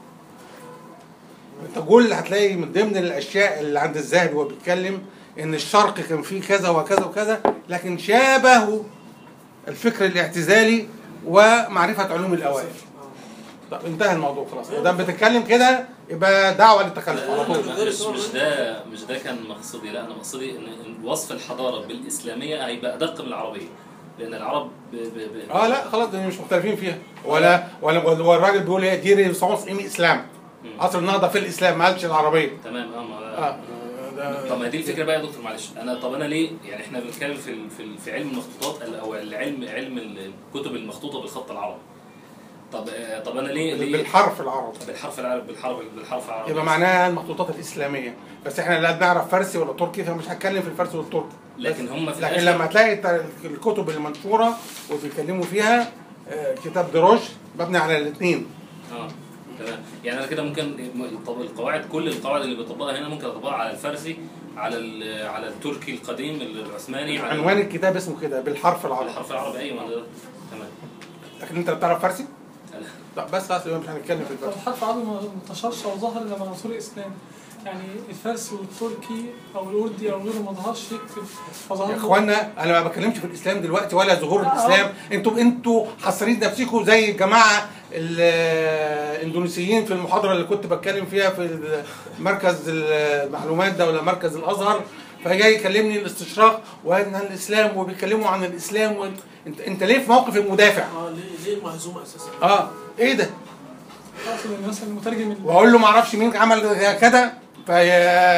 انت كل هتلاقي من ضمن الاشياء اللي عند الذهبي وهو بيتكلم ان الشرق كان فيه كذا وكذا وكذا لكن شابهوا الفكر الاعتزالي ومعرفه علوم الاوائل طب انتهى الموضوع خلاص ما دام بتتكلم كده يبقى دعوه للتكلم على طول مش مش ده مش ده كان مقصدي لا انا مقصدي ان إن وصف الحضاره بالاسلاميه هيبقى ادق من العربيه لان العرب ب ب ب اه لا خلاص دي مش مختلفين فيها ولا ولا ولا الراجل بيقول ايه دي رينيسانس ام اسلام مم. عصر النهضه في الاسلام ما قالش العربيه تمام اه ما اه ده- طب ما دي الفكره بقى يا دكتور معلش انا طب انا ليه يعني احنا بنتكلم في ال- في ال- في علم المخطوطات ال- او العلم علم الكتب المخطوطه بالخط العربي طب آه، طب انا ليه ليه بالحرف العربي بالحرف العربي بالحرف بالحرف العربي يبقى معناها المخطوطات الاسلاميه بس احنا لا بنعرف فارسي ولا تركي فمش هتكلم في الفارسي والتركي لكن هم في لكن الآخر- لما تلاقي الت- الكتب المنشوره وبيتكلموا فيها آه، كتاب دروش مبني على الاثنين اه تمام يعني انا كده ممكن طب القواعد كل القواعد اللي بطبقها هنا ممكن اطبقها على الفارسي على ال- على التركي القديم العثماني على عنوان الكتاب اسمه كده بالحرف العربي الحرف العربي ايوه ده تمام لكن انت بتعرف فارسي؟ أنا- لا بس خلاص يبقى مش هنتكلم في الفارسي الحرف العربي ما انتشرش أو ظهر إلا مع نصور الإسلام يعني الفارسي والتركي أو الأردي أو غيره ما ظهرش يكتب فظهر يا له- اخوانا انا ما بتكلمش في الاسلام دلوقتي ولا ظهور لا، الاسلام انتوا انتوا حاصرين نفسكم زي الجماعه الاندونيسيين في المحاضره اللي كنت بتكلم فيها في مركز المعلومات ده ولا مركز الازهر فجاي يكلمني الاستشراق وان الاسلام وبيتكلموا عن الاسلام و... انت انت ليه في موقف المدافع؟ اه ليه ليه المهزوم اساسا؟ اه ايه ده؟ أقصد إن مثلا المترجم ال- واقول له ما اعرفش مين عمل كده فهي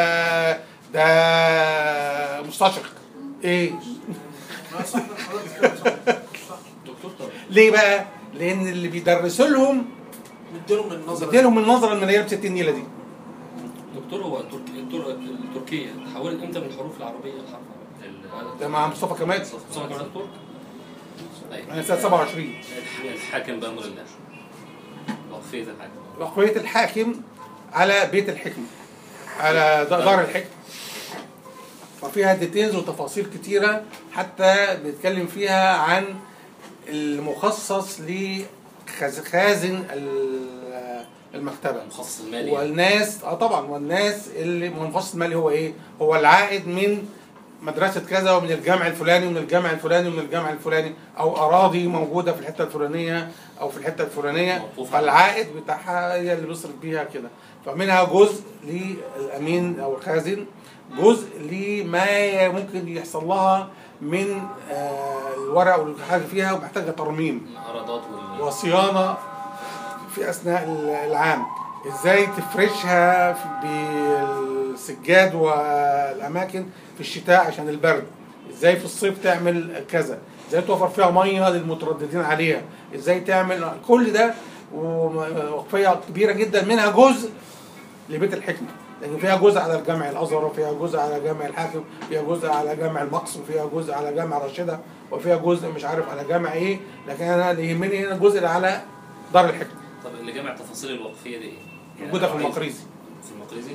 ده مستشرق ايه؟ لا صح لا حضرتك بتتكلم صح صح دكتور طب ليه بقى؟ لان اللي بيدرسوا لهم مديلهم من نظره بديلهم النظره المنيله ب 60 نيله دي دكتور هو التركي التر... التركيه تحولت امتى من الحروف العربيه للحرف العربي؟ ده مع مصطفى كمال مصطفى كمال الترك أيوة. انا سنه 27 الح- الحاكم بامر الله وقفيه الحاكم وقويه الحاكم على بيت الحكمه على د- دار الحكمه وفيها ديتيلز وتفاصيل كتيره حتى بيتكلم فيها عن المخصص لخازن المكتبه المخصص المالي والناس اه طبعا والناس اللي المخصص المالي هو ايه؟ هو العائد من مدرسة كذا ومن الجامع الفلاني ومن الجامع الفلاني ومن الجامع الفلاني أو أراضي موجودة في الحتة الفلانية أو في الحتة الفلانية موقوف فالعائد بتاعها هي اللي بيصرف بيها كده فمنها جزء للأمين أو الخازن جزء لما ممكن يحصل لها من آه، الورق والحاجة فيها ومحتاجة ترميم الايرادات وال وصيانه في اثناء العام ازاي تفرشها في- بالسجاد والاماكن في الشتاء عشان البرد ازاي في الصيف تعمل كذا ازاي توفر فيها ميه للمترددين عليها ازاي تعمل كل ده ووقفيه كبيره جدا منها جزء لبيت الحكمه لكن فيها جزء على الجامع الازهر وفيها جزء على جامع الحاكم فيها جزء على جامع المقص وفيها جزء على جامع راشده وفيها جزء مش عارف على جامع ايه لكن انا اللي يهمني هنا الجزء اللي على دار الحكمه طب اللي جمع التفاصيل الوقفيه دي ايه؟ يعني موجوده في أنا عايز- المقريزي في المقريزي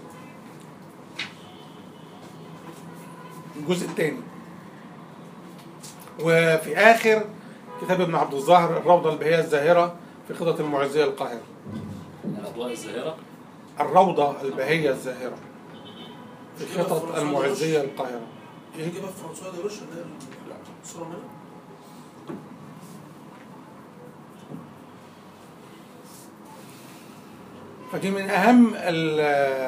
الجزء الثاني وفي اخر كتاب ابن عبد الظاهر الروضه البهيه الزاهره في خطط المعزيه القاهره الاضواء الزاهره الروضه البهيه الزاهره في خطط المعزيه القاهره ايه نجيبها في فرنسوا دي روش اللي هي الصورة منها فدي من اهم ال-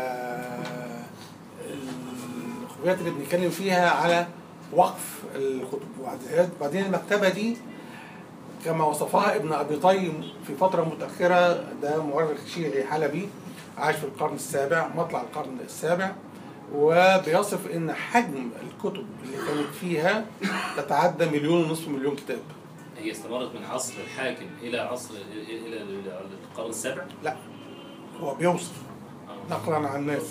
الخطوات اللي بنتكلم فيها على وقف الكتب وبعد- بعدين المكتبه دي كما وصفها ابن ابي طيب في فتره متاخره ده مؤرخ شيعي حلبي عاش في القرن السابع مطلع القرن السابع وبيصف ان حجم الكتب اللي كانت فيها تتعدى مليون ونصف مليون كتاب هي استمرت من عصر الحاكم الى عصر الى إلى القرن السابع لا هو بيوصف آه. نقلا عن الناس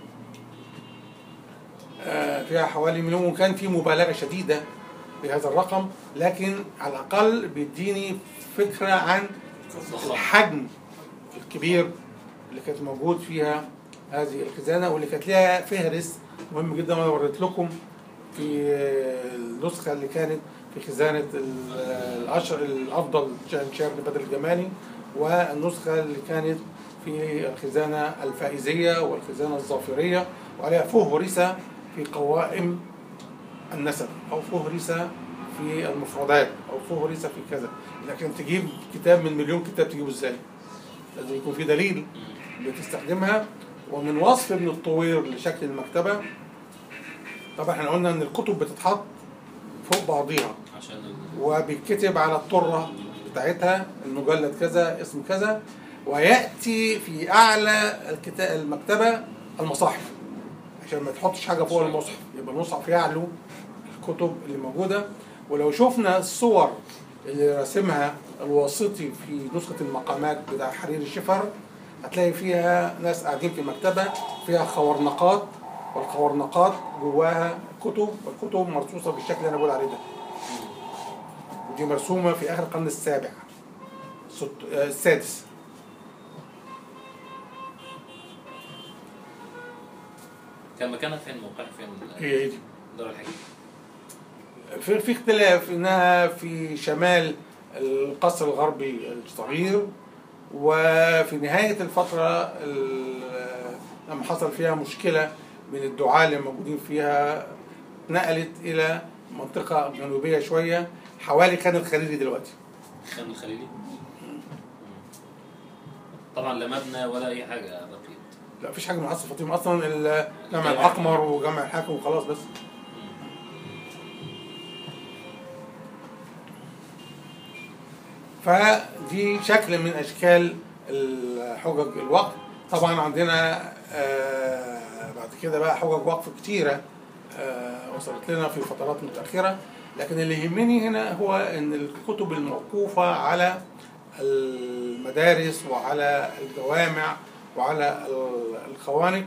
آه، فيها حوالي مليون وكان في مبالغة شديدة بهذا الرقم لكن على الأقل بيديني فكرة عن الحجم الكبير اللي كانت موجود فيها هذه الخزانة واللي كانت لها فهرس مهم جدا وأنا وريت لكم في آه، النسخة اللي كانت في خزانة ال- الأشهر الأفضل جان شيرن بدر الجمالي والنسخة اللي كانت في الخزانة الفائزية والخزانة الظافرية وعليها فهرسة في قوائم النسب أو فهرسة في المفردات أو فهرسة في كذا لكن تجيب كتاب من مليون كتاب تجيبه ازاي؟ لازم يكون في دليل بتستخدمها ومن وصف ابن الطوير لشكل المكتبة طبعا احنا قلنا ان الكتب بتتحط فوق بعضيها عشان ال- وبيتكتب على الطرة بتاعتها المجلد كذا اسم كذا ويأتي في أعلى الكتاب المكتبة المصاحف عشان ما تحطش حاجة فوق المصحف يبقى المصحف يعلو الكتب اللي موجودة ولو شفنا الصور اللي راسمها الواسطي في نسخة المقامات بتاع حرير الشفر هتلاقي فيها ناس قاعدين في مكتبة فيها خورنقات والخورنقات جواها كتب والكتب مرصوصة بالشكل اللي أنا بقول عليه ده ودي مرسومة في آخر القرن السابع ست- آه، السادس كان مكانها فين موقعها فين هي دي دار الحكمه في في اختلاف انها في شمال القصر الغربي الصغير وفي نهاية الفترة ال- لما حصل فيها مشكلة من الدعاة اللي موجودين فيها نقلت إلى منطقة جنوبية شوية حوالي خان الخليلي دلوقتي خان الخليلي طبعا لا مبنى ولا اي حاجه بقيت لا مفيش حاجة من عصر فاطمة أصلا ال- جامع الأقمر وجامع الحاكم وخلاص بس فدي شكل من اشكال الحجج الوقف طبعا عندنا آه، بعد كده بقى حجج وقف كتيره آه، وصلت لنا في فترات متاخره لكن اللي يهمني هنا هو ان الكتب الموقوفه على المدارس وعلى الجوامع وعلى الخوانق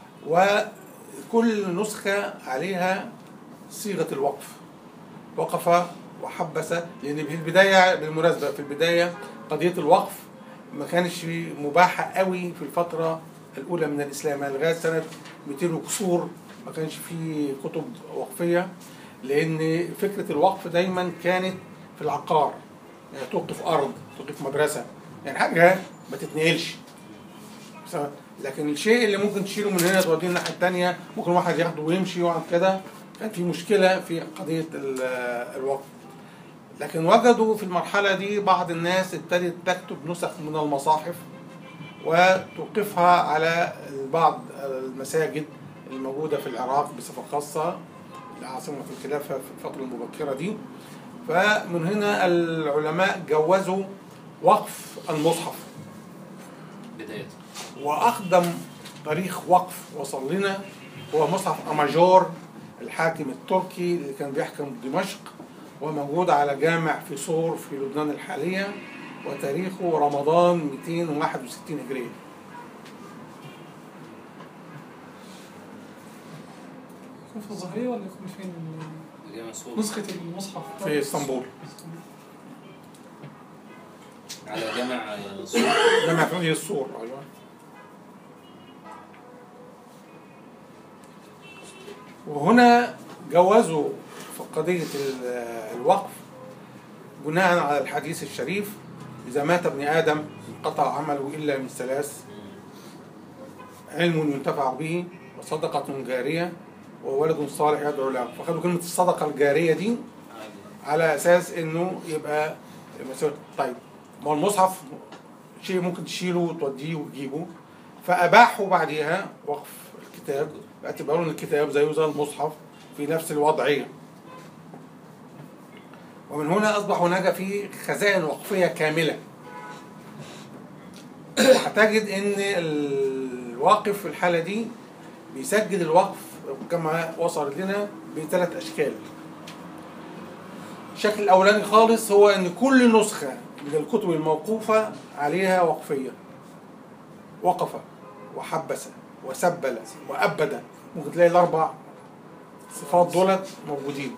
وكل نسخه عليها صيغه الوقف وقف وحبس لان في البدايه بالمناسبه في البدايه قضيه الوقف ما كانش مباحه قوي في الفتره الاولى من الاسلام يعني لغايه سنه 200 وكسور ما كانش في كتب وقفيه لان فكره الوقف دايما كانت في العقار يعني توقف ارض توقف مدرسه يعني حاجه ما تتنقلش سواء- لكن الشيء اللي ممكن تشيله من هنا توديه الناحيه الثانيه ممكن واحد ياخده ويمشي ويقعد كده كان في مشكله في قضيه ال- الوقف لكن وجدوا في المرحله دي بعض الناس ابتدت تكتب نسخ من المصاحف وتوقفها على بعض المساجد الموجوده في العراق بصفه خاصه عاصمه الخلافه في الفتره المبكره دي فمن هنا العلماء جوزوا وقف المصحف بدايه واقدم تاريخ وقف وصل لنا هو مصحف اماجور الحاكم التركي اللي كان بيحكم دمشق وموجود على جامع في صور في لبنان الحاليه وتاريخه رمضان 261 هجريه يكون في الظاهرية ولا يكون فين اللي هي مسؤول نسخة المصحف في اسطنبول على جامع صور جامع فقيه الصور ايوه وهنا جوزوا في قضية ال- الوقف بناء على الحديث الشريف إذا مات ابن آدم انقطع عمله إلا من ثلاث علم ينتفع به وصدقة جارية وولد صالح يدعو له فخدوا كلمة الصدقة الجارية دي على أساس إنه يبقى مسؤول طيب ما هو المصحف شيء ممكن تشيله وتوديه وتجيبه فأباحوا بعديها وقف الكتاب باعتباره إن الكتاب زيه زي المصحف في نفس الوضعية ومن هنا أصبح هناك في خزائن وقفية كاملة وهتجد إن الواقف في الحالة دي بيسجل الوقف كما وصل لنا بثلاث أشكال الشكل الأولاني خالص هو إن كل نسخة من الكتب الموقوفة عليها وقفية وقف وحبس وسبل وأبد ممكن تلاقي الأربع صفات دولت موجودين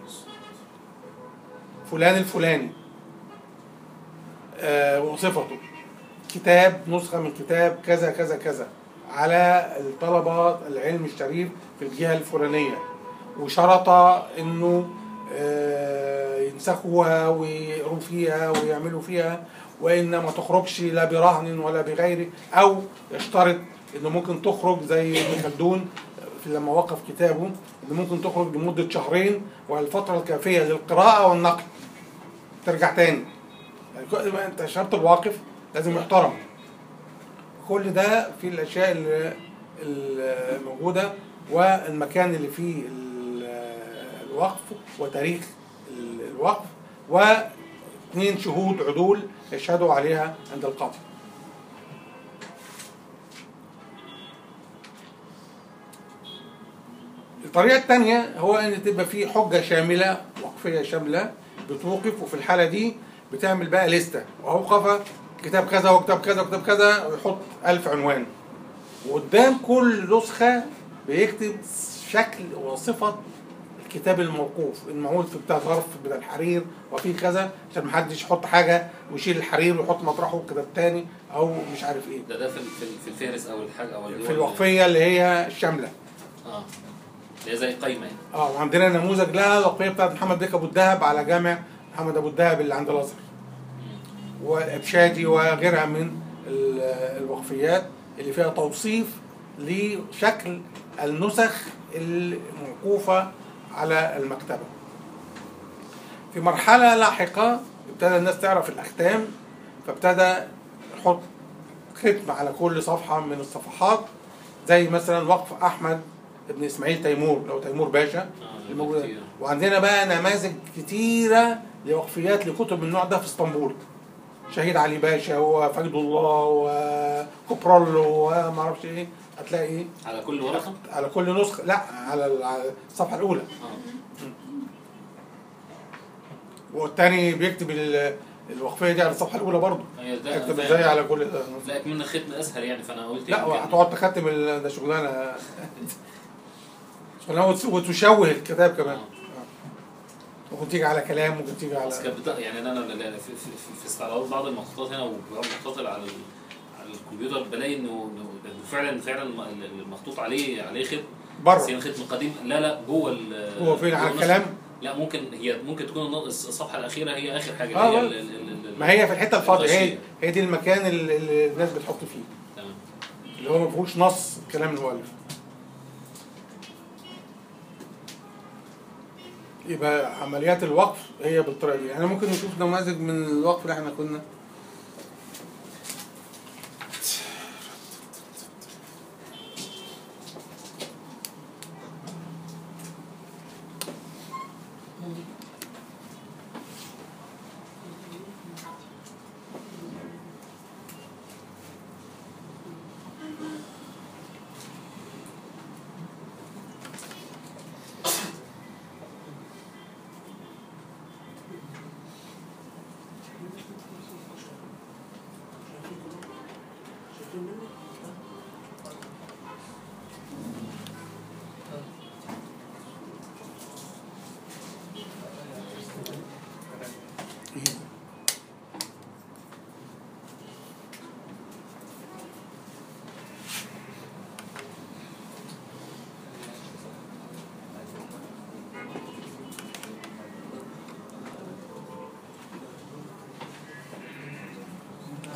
فلان الفلاني آه وصفته كتاب نسخة من كتاب كذا كذا كذا على الطلبة العلم الشريف في الجهة الفلانية وشرط انه آه، ينسخوها ويقروا فيها ويعملوا فيها وان ما تخرجش لا برهن ولا بغيره او يشترط انه ممكن تخرج زي ابن خلدون في لما وقف كتابه انه ممكن تخرج لمده شهرين والفتره الكافيه للقراءه والنقل ترجع تاني يعني كل ما انت شرط الواقف لازم يحترم كل ده في الاشياء اللي الموجوده والمكان اللي فيه ال- الوقف وتاريخ ال- الوقف واثنين شهود عدول يشهدوا عليها عند القاضي الطريقة الثانية هو ان تبقى في حجة شاملة وقفية شاملة بتوقف وفي الحالة دي بتعمل بقى لستة وأوقف كتاب كذا وكتاب كذا وكتاب كذا ويحط ألف عنوان وقدام كل نسخة بيكتب شكل وصفة الكتاب الموقوف المعمول في بتاع ظرف بتاع الحرير وفي كذا عشان محدش يحط حاجة ويشيل الحرير ويحط مطرحه كتاب تاني أو مش عارف إيه ده ده في في في الفهرس او الحاجه او اللي هو في الوقفية اللي هي الشاملة اه اللي هي زي قايمه يعني اه وعندنا نموذج لها الوقفية بتاعت محمد بيك أبو الدهب على جامع محمد أبو الدهب اللي عند الأزهر والإبشادي وغيرها من ال- الوقفيات اللي فيها توصيف لشكل النسخ الموقوفة على المكتبة في مرحلة لاحقة ابتدى الناس تعرف الأختام فابتدى يحط ختم على كل صفحة من الصفحات زي مثلا وقف أحمد ابن إسماعيل تيمور لو تيمور باشا اه الموجودة كتير. وعندنا بقى نماذج كتيرة لوقفيات لكتب من النوع ده في اسطنبول شهيد علي باشا وفجد الله وكوبرولو وما اعرفش ايه هتلاقي ايه على كل ورقه على كل نسخه لا على ال- على الصفحه الاولى اه والتاني بيكتب ال- الوقفيه دي على الصفحه الاولى برضه هي ده يكتب فاهم. ازاي على كل لا كمان ختم اسهل يعني فانا قلت لا يمكن- هتقعد تختم ال- ده شغلانه شغلانه وتس- وتشوه الكتاب كمان آه. آه. ممكن تيجي على كلام ممكن تيجي على بس كانت بتا... يعني انا أنا- أنا في, في, في, في استعراض بعض المخطوطات هنا وبعض المخطوطات اللي على ال... على الكمبيوتر بلاقي انه إنه فعلا فعلا الم- المخطوط عليه عليه ختم بس هي بره ختم قديم لا لا جوه ال هو فين على جوه النسخة. الكلام لا ممكن هي ممكن تكون الن- الصفحه الاخيره هي اخر حاجه آه، اللي هي آه. ال- ال- ال- ال- ما هي في الحته الفاضيه هي الغشية. هي دي المكان اللي اللي الناس بتحط فيه تمام اللي هو ما فيهوش نص كلام المؤلف يبقى عمليات الوقف هي بالطريقه دي يعني ممكن نشوف نماذج من الوقف اللي احنا كنا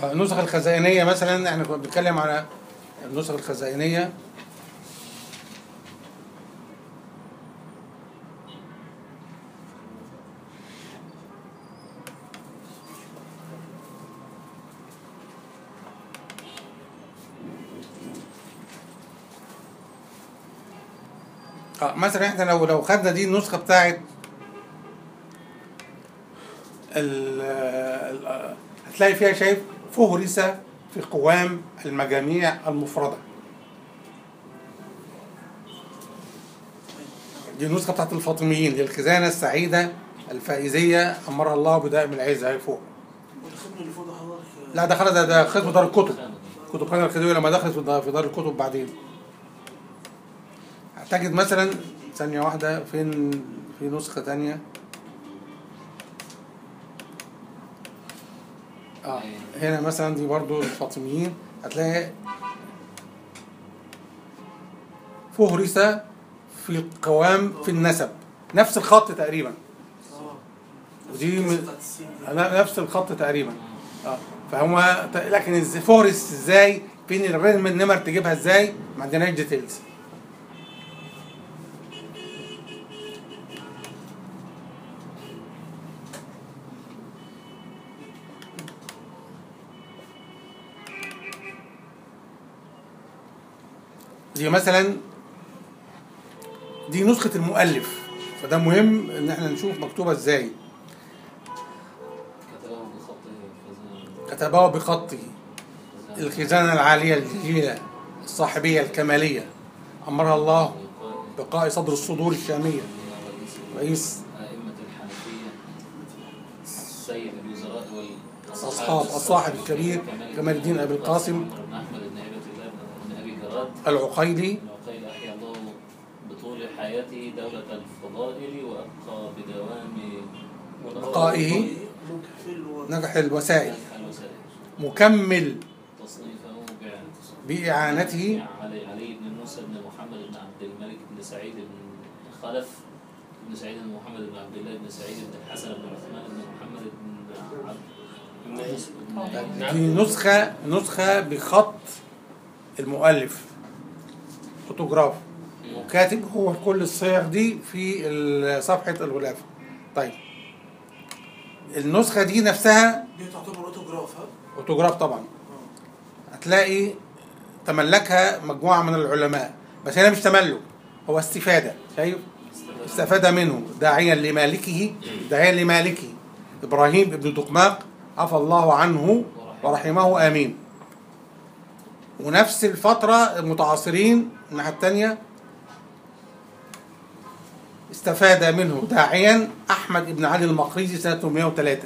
آه، النسخ الخزائنية مثلا احنا كنا بنتكلم على النسخ الخزائنية اه مثلا احنا لو لو خدنا دي النسخة بتاعت ال- ال- هتلاقي فيها شايف فهرس في قوام المجاميع المفردة دي النسخة بتاعت الفاطميين للخزانة السعيدة الفائزية أمرها الله بدائم العز اهي فوق والختم اللي فوق ده حضرتك لا ده خلاص ده, ده ختم دار الكتب كتب خانة الخديوية لما دخلت في دار- في دار الكتب بعدين هتجد مثلا ثانية واحدة فين في نسخة تانية اه هنا مثلا دي برضو الفاطميين هتلاقي فهرس في القوام في النسب نفس الخط تقريبا اه ودي من- بتاعت السين دي. لا، نفس الخط تقريبا اه فهو ت- لكن إز- فهرس ازاي فين الرقم النمر تجيبها ازاي ما عندناش ديتيلز دي مثلا دي نسخة المؤلف فده مهم ان احنا نشوف مكتوبة ازاي كتبه بخط خزان- كتبه بخطه خزان. الخزانة العالية الجليلة الصاحبية الكمالية أمرها الله والقائد بقاء صدر الصدور الشامية رئيس رئيس أئمة الحنفية سيد الوزراء أصحاب الصاحب الكبير كمال الدين أبي القاسم عمر بن أحمد بن هبة الله بن أبي جراد العقيلي العقيل أحيا الله بطول حياته دولة الفضائل وأبقى بدوام بقائه ممكن فيل و... نجح الوسائل نجح الوسائل مكمل تصنيفه بع- بإعانته علي علي بن موسى بن محمد بن عبد الملك بن سعيد بن خلف بن سعيد بن محمد بن عبد الله بن سعيد بن الحسن بن عثمان بن محمد بن عبد نعم. دي نسخة نسخة بخط المؤلف فوتوغراف وكاتب هو كل الصيغ دي في ال- صفحة الغلاف طيب النسخة دي نفسها دي تعتبر اوتوجراف ها؟ فوتوغراف طبعا هتلاقي تملكها مجموعة من العلماء بس هنا مش تملك هو استفادة شايف استفاد منه داعيا لمالكه داعيا لمالكه إبراهيم ابن دقماق عفى الله عنه ورحمه آمين ونفس الفترة المتعاصرين الناحية التانية استفاد منه داعيا أحمد بن علي المقريزي سنة 803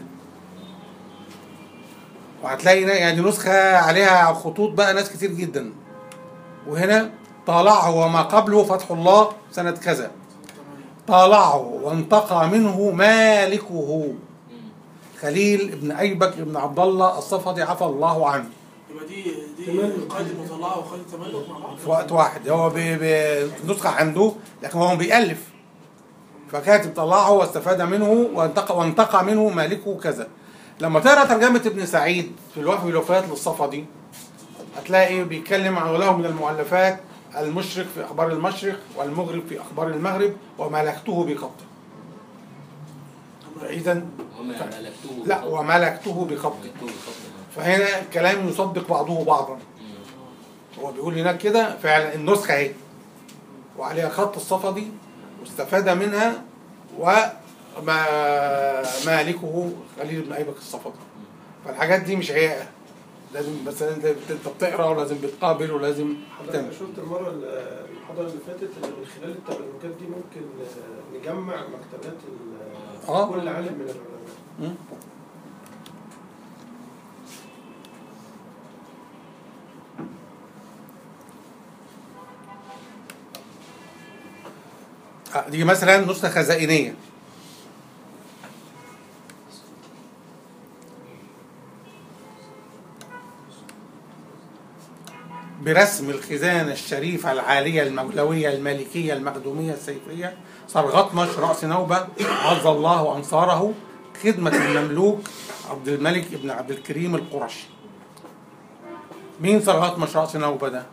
وهتلاقي هنا يعني نسخة عليها خطوط بقى ناس كتير جدا وهنا طالعه وما قبله فتح الله سنة كذا طالعه وانتقى منه مالكه خليل ابن أيبك ابن عبد الله الصفدي عفى الله عنه يبقى دي دي تملك. قائد المطلعه وقائد التملك مع بعض في وقت واحد هو بي- بي- نسخة عنده لكن هو بيألف فكاتب طلعه واستفاد منه وانتقى وانتقى منه مالكه كذا لما تقرا ترجمة ابن سعيد في الوفي والوفيات للصفدي هتلاقي بيتكلم عن له من المؤلفات المشرق في أخبار المشرق والمغرب في أخبار المغرب وملكته بخطه فإذا وما ملكته لا بخط- وملكته بخطه ملكته بخط فهنا الكلام يصدق بعضه بعضا مم. هو بيقول هناك كده فعلا النسخة اهي وعليها خط الصفدي واستفاد منها وما مالكه خليل بن ايبك الصفدي فالحاجات دي مش عياقة لازم بس انت انت بتقرا ولازم بتقابل ولازم حضرتك تعمل شفت المرة ال- المحاضرة اللي فاتت إن من خلال التملكات دي ممكن آه، نجمع مكتبات ال- آه. كل عالم من العلماء مم. آه، دي مثلا نسخة خزائنية برسم الخزانة الشريفة العالية المولوية المالكية المخدومية السيفية صرغطمش رأس نوبة عز الله أنصاره خدمة المملوك عبد الملك بن عبد الكريم القرشي مين ثروات مشروع نوبة ده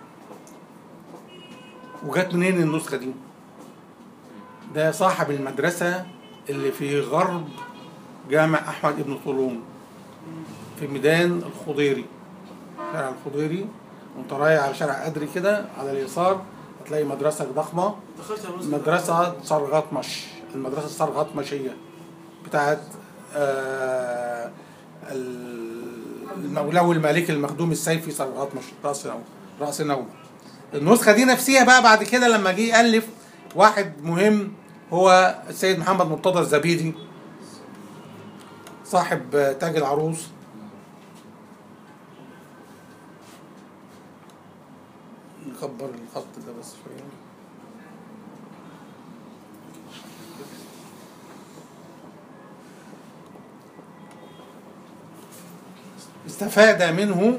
وجات منين النسخة دي ده صاحب المدرسة اللي في غرب جامع أحمد ابن طولون في ميدان الخضيري شارع الخضيري وانت رايح على شارع أدري كده على اليسار هتلاقي مدرسة ضخمة دخلت يا مصر مدرسة صرغطمش المدرسة الصرغطمشية بتاعت آه، المولوي المالكي المخدوم السيفي صرغطمش رأس نوم رأس نوم النسخة دي نفسها بقى بعد كده لما جه يألف واحد مهم هو السيد محمد مرتضى الزبيدي صاحب آه، تاج العروس نكبر الخط ده بس شوية استفاد منه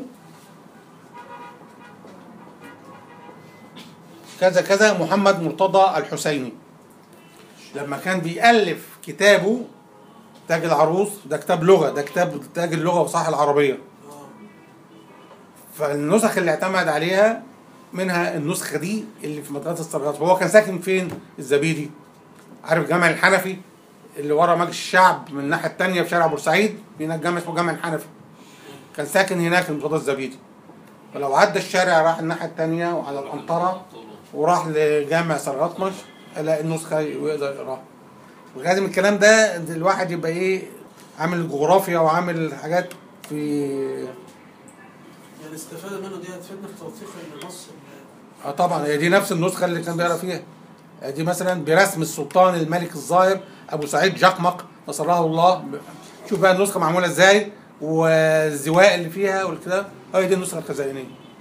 كذا كذا محمد مرتضى الحسيني لما كان بيألف كتابه تاج العروس ده كتاب لغة ده كتاب تاج اللغة وصح العربية اه فالنسخ اللي اعتمد عليها منها النسخة دي اللي في مدرسة الصرغاط هو كان ساكن فين الزبيدي عارف جامع الحنفي اللي ورا مجلس الشعب من الناحية التانية في شارع بورسعيد في هناك جامع اسمه جامع الحنفي كان ساكن هناك في مرتضى الزبيدي فلو عدى الشارع راح الناحية التانية وعلى القنطرة وراح لجامع سرغطمش الاقي النسخة ويقدر يقراها ولازم الكلام ده الواحد يبقى ايه عامل جغرافيا وعامل حاجات في يعني الاستفاده منه دي هتفيدنا في توثيق النص اه طبعا هي دي نفس النسخه اللي كان بيقرا فيها آه دي مثلا برسم السلطان الملك الظاهر ابو سعيد جقمق نصره الله شوف بقى النسخه معموله ازاي والزواء اللي فيها والكلام هي دي النسخه الخزائنيه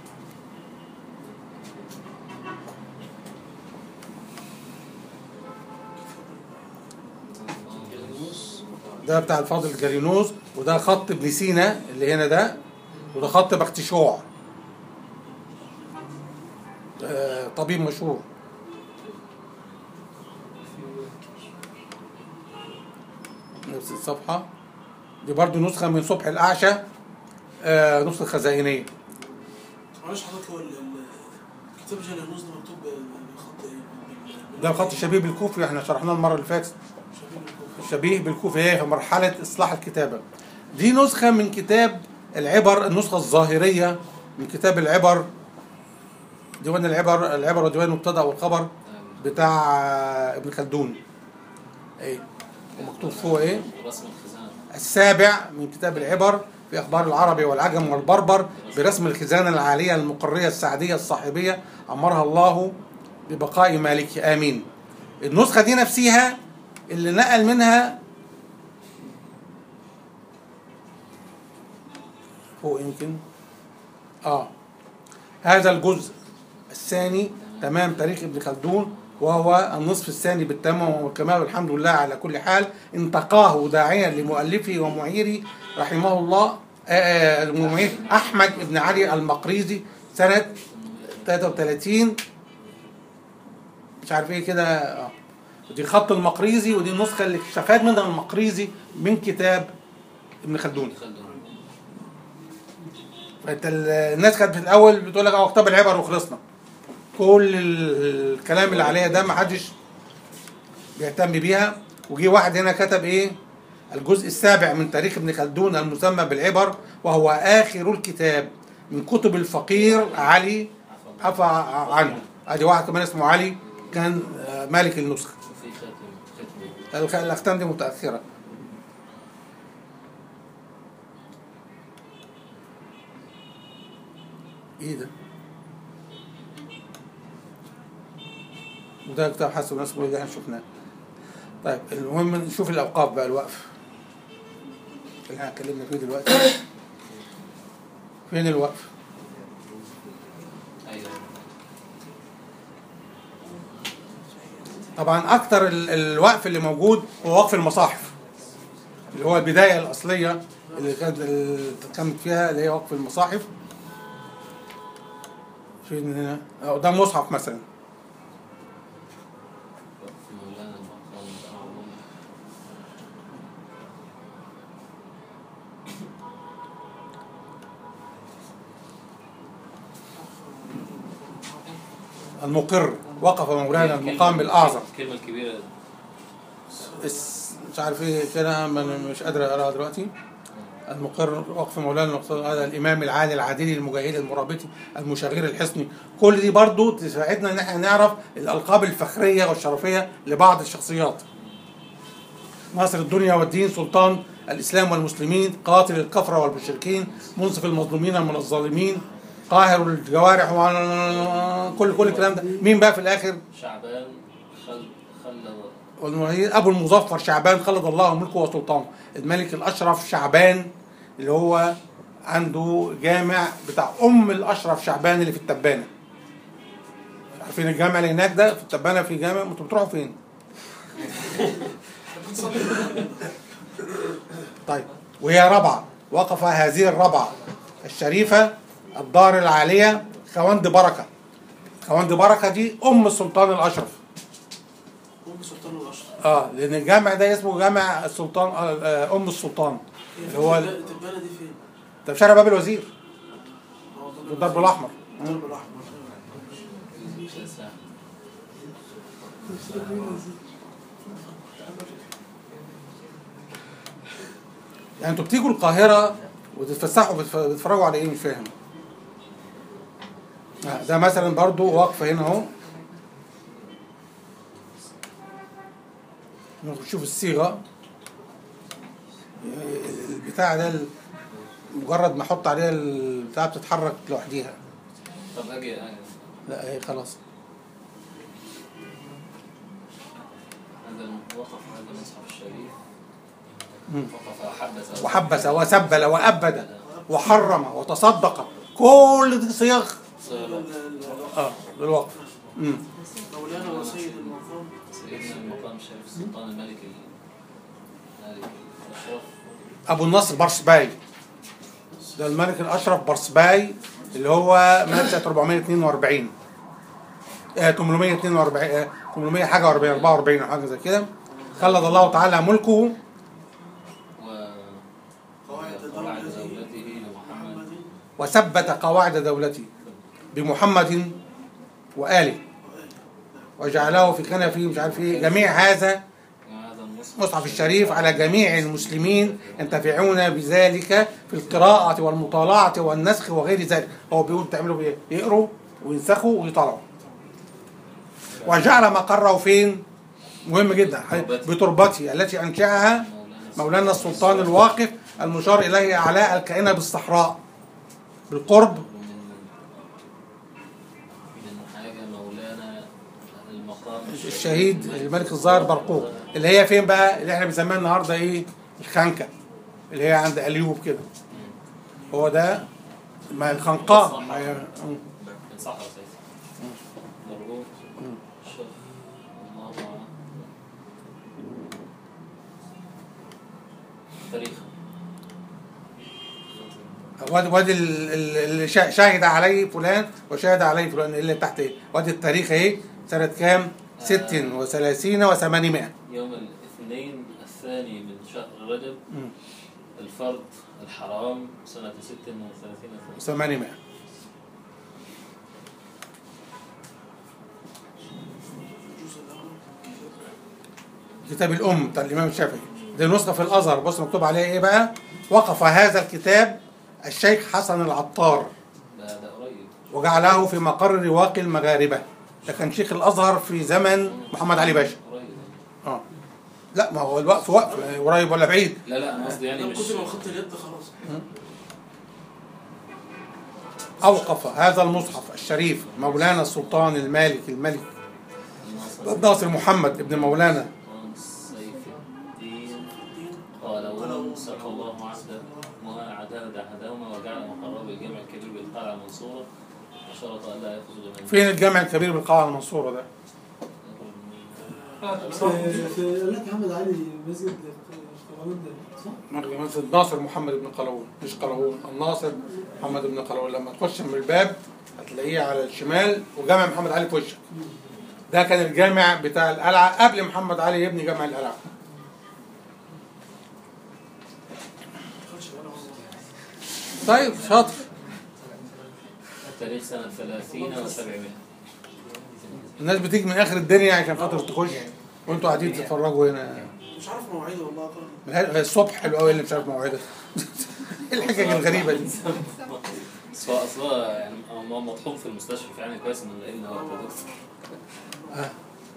ده بتاع الفاضل الجرينوس وده خط ابن سينا اللي هنا ده وده خط بختشوع آه، طبيب مشهور نفس الصفحة دي برضو نسخة من صبح الأعشى آه، نسخة خزائنية معلش حضرتك هو ال- ال- كتاب جالينوس ده مكتوب بخط ايه؟ بال- ده الخط الشبيه بالكوفي احنا شرحناه المرة اللي فاتت شبيه بالكوفي. الشبيه بالكوفي هي في مرحلة إصلاح الكتابة دي نسخة من كتاب العبر النسخة الظاهرية من كتاب العبر ديوان العبر العبر وديوان المبتدأ والخبر بتاع آه، ابن خلدون ايه ومكتوب فوق ايه رسم الخزانة السابع من كتاب العبر في أخبار العربي والعجم والبربر برسم الخزانة العالية المقرية السعدية الصاحبية أمرها الله ببقاء مالك آمين النسخة دي نفسها اللي نقل منها فوق يمكن آه هذا الجزء الثاني تمام تاريخ ابن خلدون وهو النصف الثاني بالتمام والكمال والحمد لله على كل حال انتقاه داعيا لمؤلفه ومعيره رحمه الله آه، آه، المعير احمد بن علي المقريزي سنه 33 مش عارف ايه كده آه. دي خط المقريزي ودي النسخه اللي استفاد منها المقريزي من كتاب ابن خلدون خلدون فانت ال- الناس كانت في الاول بتقول لك اه كتاب العبر وخلصنا كل ال- الكلام اللي عليها ده ما حدش بيهتم بيها وجي واحد هنا كتب ايه الجزء السابع من تاريخ ابن خلدون المسمى بالعبر وهو اخر الكتاب من كتب الفقير علي عفى عنه ادي واحد كمان اسمه علي كان آه، مالك النسخه وفي ختم ختم الخ- الاختام دي متاخره ايه ده وده كتاب حسب اسمه اللي احنا شفناه طيب المهم نشوف الاوقاف بقى الوقف اللي احنا اتكلمنا فيه دلوقتي فين الوقف ايوه طبعا اكتر ال- الوقف اللي موجود هو وقف المصاحف اللي هو البدايه الاصليه اللي كانت اللي كانت فيها اللي هي وقف المصاحف فين هنا أو ده مصحف مثلا وقف مولانا المقام المعلوم المقر وقف مولانا المقام الأعظم الكلمة الكبيرة اس- مش عارف ايه كده ما أنا مش قادر اقراها دلوقتي المقر وقف مولانا المقتدى هذا الامام العالي العادلي المجاهد المرابطي المشغر الحصني كل دي برضو تساعدنا ان احنا نعرف الالقاب الفخريه والشرفيه لبعض الشخصيات ناصر الدنيا والدين سلطان الاسلام والمسلمين قاتل الكفره والمشركين منصف المظلومين من الظالمين قاهر الجوارح وكل كل الكلام ده مين بقى في الاخر شعبان خل خلى والمهيد ابو المظفر شعبان خلد الله ملكه وسلطانه الملك الاشرف شعبان اللي هو عنده جامع بتاع ام الاشرف شعبان اللي في التبانه عارفين الجامع اللي هناك ده في التبانه في جامع انتوا بتروحوا فين؟ طيب وهي ربعه وقف هذه الربعه الشريفه الدار العاليه خوند بركه خوند بركه دي ام السلطان الاشرف ام سلطان الاشرف اه لان الجامع ده اسمه جامع السلطان آه، آه، ام السلطان اللي هو ال- التبانه دي فين؟ ده في شارع باب الوزير هو في الدرب الاحمر الدرب الاحمر يعني انتوا بتيجوا القاهره وتتفسحوا وتتف- بتتفرجوا على ايه مش فاهم آه، ده مثلا برضو واقفه هنا اهو نشوف الصيغه البتاع ده ال- مجرد ما احط عليها البتاع بتتحرك لوحديها طب اجي أجي. لا هي خلاص هذا الم- وقف هذا المصحف الشريف مم. وقف وحبس وحبس وسبل وأبد وحرم وتصدق كل دي صيغ صيغ ال- ال- اه للوقف مم. مولانا وسيد المقام سيدنا المقام الشريف السلطان الملك ال- الملك الأشرف ابو النصر برسباي ده الملك الاشرف برسباي اللي هو مات سنه 442 آه 842 آه 800 حاجه 40 44 او حاجه زي كده خلد الله تعالى ملكه و قواعد قواعد دولته دولته لمحمد محمد وثبت قواعد دولته بمحمد وآله وجعله في كنفه مش عارف ايه جميع هذا وهذا المصحف المصحف الشريف على جميع المسلمين ينتفعون بذلك في القراءة والمطالعة والنسخ وغير ذلك هو بيقول تعملوا بايه يقروا وينسخوا ويطلعوا وجعل مقره فين مهم جدا بتربته التي أنشأها مولانا السلطان الواقف المشار إليه أعلاء الكائنة بالصحراء بالقرب من حاجة مولانا المقام الشهيد الملك الظاهر برقوق اللي هي فين بقى اللي احنا بنسميها النهارده ايه الخنكه اللي هي عند ايوب كده هو ده ما الخنقاء ما هي- من صحراء سيدي مرغوب شوف الله أعلم تاريخ وادي وادي ال- ال- اللي شا- شاهد عليه فلان وشاهد عليه فلان اللي تحت ايه وادي التاريخ ايه سنه كام 36 و800 يوم الاثنين الثاني من شهر رجب مم. الفرد الحرام سنة ست وثلاثين سنة 800 الجزء الاول كتاب الأم بتاع الإمام الشافعي دي نسخة في الأزهر بص مكتوب عليها إيه بقى وقف هذا الكتاب الشيخ حسن العطار ده ده قريب وجعله في مقر رواق المغاربة ده كان شيخ الأزهر في زمن محمد علي باشا قريب اه لا ما هو الوقف وقف قريب ولا بعيد لا لا أنا قصدي يعني لو مش كنت من خط اليد خلاص أوقف هذا المصحف الشريف مولانا السلطان المالك الملك ناصر محمد ابن مولانا سيف الدين قال وانسق الله عهده وعهده عهدهما وجعل مقره بالجامع الكبير بالقلعة المنصورة وشرط ألا يأخذ من فين الجامع الكبير بالقاعة المنصورة ده في في قال لك محمد علي مسجد قلاوون ده صح؟ مسجد ناصر محمد بن قلاوون مش قلاوون الناصر محمد بن قلاوون لما تخش من الباب هتلاقيه على الشمال وجامع محمد علي في وشك ده كان الجامع بتاع القلعة قبل محمد علي يبني جامع القلعة خدش بالي والله. طيب شاطر التاريخ سنة 30 و700 الناس بتيجي من اخر الدنيا عشان خاطر تخش وانتوا قاعدين تتفرجوا هنا مش عارف مواعيده والله أقرأ. من هي- الصبح حلو قوي اللي مش عارف موعده ايه الحاجه الغريبه دي بس هو اصلا يعني هو مطحون في المستشفى يعني كويس ان لقينا وقت يا دكتور آه.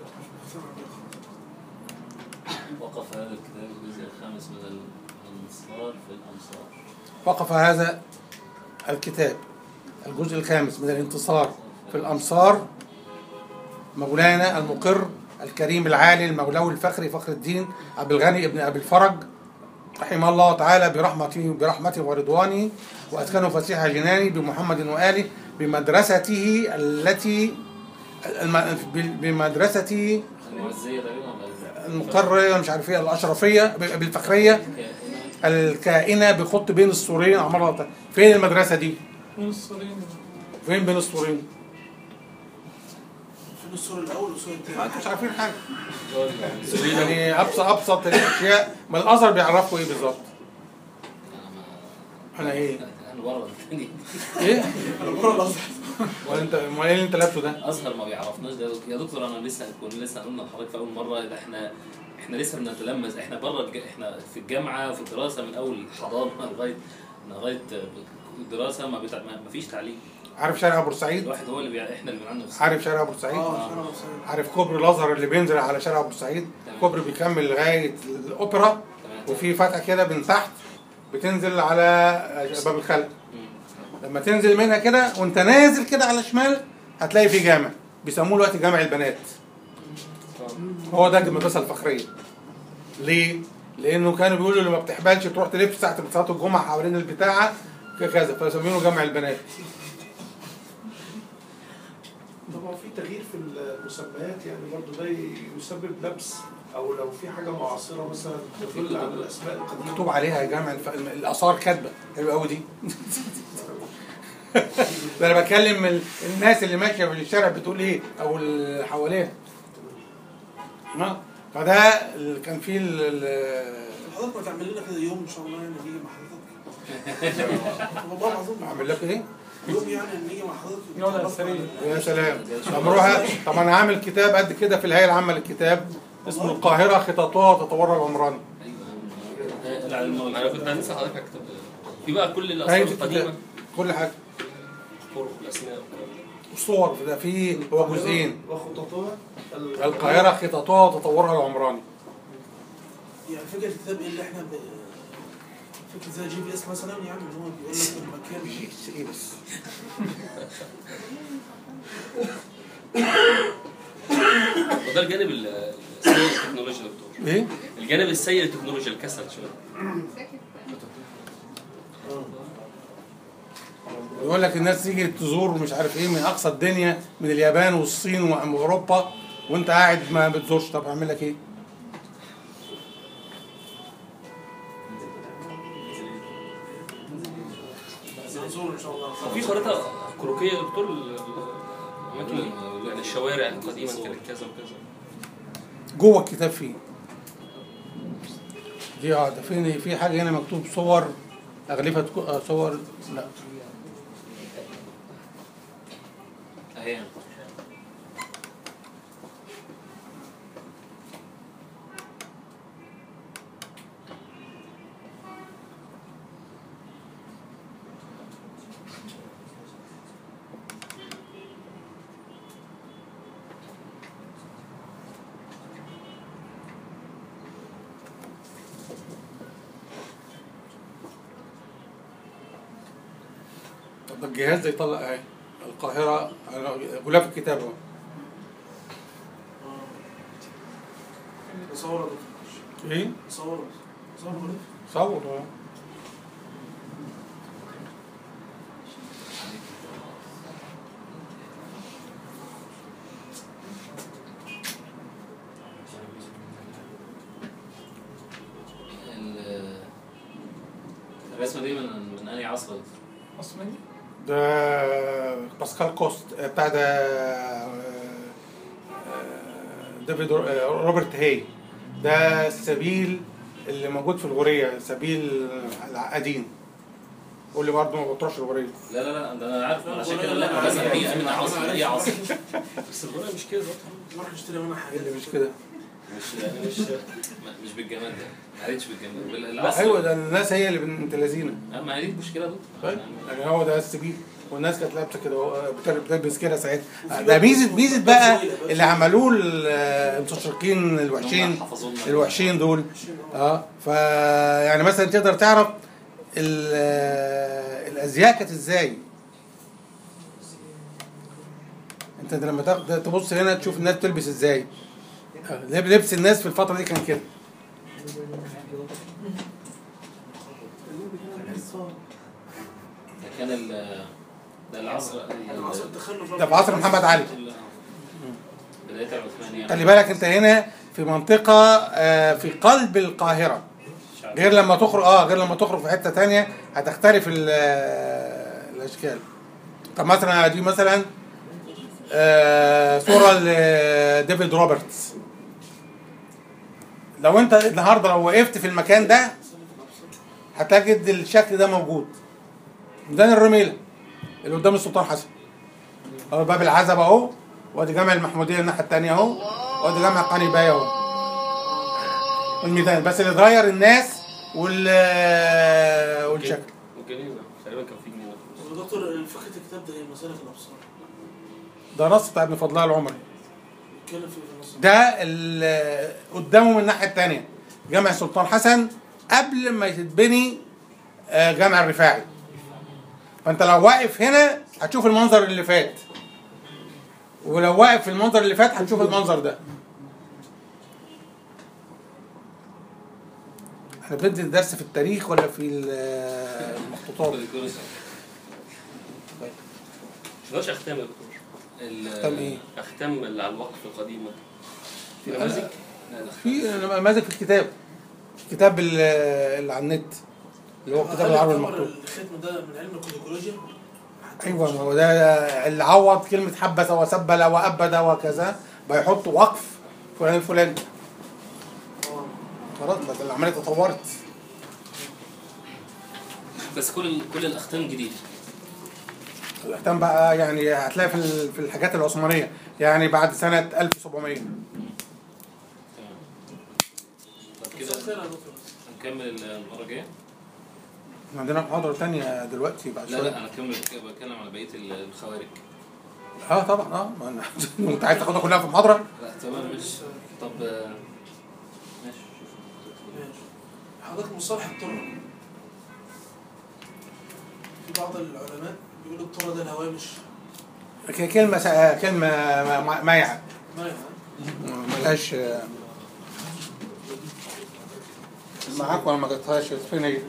وقف هذا الكتاب الجزء الخامس من الانصار في الامصار وقف هذا الكتاب الجزء الخامس من الانتصار في الأمصار مولانا المقر الكريم العالي المولوي الفخري فخر الدين عبد الغني ابن أبي الفرج رحمه الله تعالى برحمته برحمته ورضوانه وأسكنه فسيح جناني بمحمد وآله بمدرسته التي الم- بمدرسته المعزيه تقريبا ولا المقرية مش عارف ايه الأشرفية بالفخرية الكائنة بخط بين السورين عمرها فين المدرسة دي؟ من الصورين فين بين السورين؟ فين السور الاول والسور ما الثاني انتوا مش عارفين حاجة سوريا يعني أبسط أبسط الأشياء ما الأزهر بيعرفوا إيه بالظبط؟ احنا إيه؟ انا بره الثاني إيه؟ انا بره الازهر ولا أنت أمال إيه اللي أنت لابسه ده؟ ازهر ما بيعرفناش ده يا دكتور انا لسه كنا لسه قلنا لحضرتك في اول مره ده احنا احنا لسه بنتلمذ احنا بره الج... احنا في الجامعه في الدراسه من اول حضانه لغايه لغايه الدراسه ما, بتع... ما ما فيش تعليم عارف شارع بورسعيد؟ الواحد هو اللي بيع... احنا اللي بنعنف عارف شارع بورسعيد؟ اه عشان انا بصير. عارف كوبري الأزهر اللي بينزل على شارع بورسعيد؟ كوبري بيكمل لغاية الأوبرا تمام وفي فتحة كده من تحت بتنزل على باب الخلق لما تنزل منها كده وانت نازل كده على الشمال هتلاقي في جامع بيسموه دلوقتي جامع البنات هو ده المدرسة الفخرية ليه؟ لأنه كانوا بيقولوا اللي ما بتحبلش تروح تلف ساعة صلاة الجمعة حوالين البتاعة كذا فيسمونه جامع البنات طبعا في تغيير في المسميات يعني برضه ده يسبب لبس او لو في حاجه معاصره مثلا تدل على الاسماء القديمه مكتوب عليها جامع الف... الآثار كاتبة حلوة قوي دي ده أنا بكلم ال- الناس اللي ماشية في الشارع بتقول إيه أو اللي حواليها ما فده اللي كان فيه ال- ال- حضرتك ما تعمل لنا كده يوم ان شاء الله يعني نيجي مع حضرتك والله العظيم اعمل لك ايه؟ يوم يعني نيجي مع حضرتك يلا يا سريع. يا سلام طب نروح طب انا عامل كتاب قد كده في الهيئه العامه للكتاب اسمه القاهره خططها وتطورها العمراني ايوه العلم انا كنت هنسى حضرتك اكتب في بقى كل هاي الاثار في الكتاب القديمه كل حاجه الطرق والاسماء والكلام ده. الصور ده فيه هو جزئين وخططها القاهره خططها وتطورها العمراني يعني فكره الكتاب ايه اللي احنا ب... فكره زي جي بي اس مثلا يعني ان هو بيقول لك المكان ايه بس وده الجانب ال- السيء للتكنولوجيا يا دكتور ايه؟ الجانب السيء للتكنولوجيا الكسل شويه يقول لك الناس تيجي تزور مش عارف ايه من اقصى الدنيا من اليابان والصين واوروبا وانت قاعد ما بتزورش طب اعمل لك ايه؟ منظور ان شاء الله وفي خريطه كروكيه يا دكتور ال- ال- الاماكن يعني الشوارع القديمه كانت كذا وكذا جوه الكتاب فيه دي اه ده في في حاجه هنا مكتوب صور اغلفه كو- آه، صور لا اهي طب ده الجهاز ده يطلع اهي القاهره غلاف الكتاب اهو صور يا دكتور. ايه؟ صور صور صور اه ال- الرسمه دي من من انهي عصر دي؟ عثماني ده باسكال كوست آه، بتاع ده آه، آه، ديفيد رو- آه، روبرت هاي ده السبيل اللي موجود في الغورية سبيل العقادين قول لي برضه ما بتروحش الغوريه لا لا لا ده انا عارف عشان كده لا بس هي من عصر اي عصر بس الغنى مش كده نروح نشتري منها حاجات اللي مش كده مش يعني مش مش بالجمال ده ما عرفتش بالجمال لا بالعصر ايوه ده الناس هي اللي بنت لذينه اما هي دي المشكله دول طيب يعني هو ده السبيل والناس كانت لابسه كده وهو بتل- بتلبس كده ساعتها ده ميزه ميزه بقى اللي عملوه ال- المستشرقين الوحشين حفظوا لنا الوحشين دول اه ف يعني مثلا تقدر تعرف ال- الازياء كانت ازاي انت لما تاخد- تبص هنا تشوف الناس بتلبس ازاي آه، لبس الناس في الفتره دي كان كده ده كان ال ده العصر عصر التخلف ده في عصر محمد علي بدايه العثمانيه خلي بالك انت هنا في منطقة آه، في قلب القاهرة غير لما تخرج اه غير لما تخرج في حتة تانية هتختلف ال- آه، الاشكال طب مثلا دي مثلا آه، صورة لديفيد روبرتس لو انت النهارده لو وقفت في المكان ده هتجد الشكل ده موجود ميدان الرميلة اللي قدام السلطان حسن اهو باب العزب اهو وادي جامع المحمودية الناحية التانية اهو وادي جامع قانيباية اهو والميدان بس اللي اتغير الناس وال والشكل والجنينة تقريبا كان في جنينة طب يا دكتور فكره الكتاب ده ايه مسالك الابصار ده نص بتاع ابن فضل الله العمري بيتكلم في في النص ده ال- قدامه من الناحية التانية جامع السلطان حسن قبل ما تتبني آه، جامع الرفاعي فانت لو واقف هنا هتشوف المنظر اللي فات ولو واقف في المنظر اللي فات هتشوف المنظر ده احنا بندي الدرس في التاريخ ولا في ال- المخطوطات مش اختام يا دكتور اختام ايه اختام اللي على الوقف القديمة في نماذج؟ لا ده في نماذج في الكتاب الكتاب ال- اللي على النت اللي هو كتاب العربي المكتوب الختم ده من علم الكوديكولوجيا ايوه ما هو ده اللي عوض كلمه حبس وسبل وابد وكذا بيحط وقف فلان الفلاني خلاص بس العمليه تطورت بس كل كل الاختام جديده الاحتام بقى يعني هتلاقي في ال- في الحاجات العثمانيه يعني بعد سنه 1700 تمام طب كده خير يا دكتور نكمل المره الجايه إحنا عندنا محاضره تانية دلوقتي بعد لا شويه لا انا كمل بتكلم على بقيه الخوارج اه طبعا اه ما أنا- انت عايز تاخدها كلها في محاضره لا تمام مش طب آه، ماشي ماشي حضرتك مصطلح الطرق في بعض العلماء بيقولوا الطرق ده الهوامش ك- كلمه سا- كلمه ما- ما- مايعه ما يعني ملهاش معاك ولا ما قلتهاش فين هي؟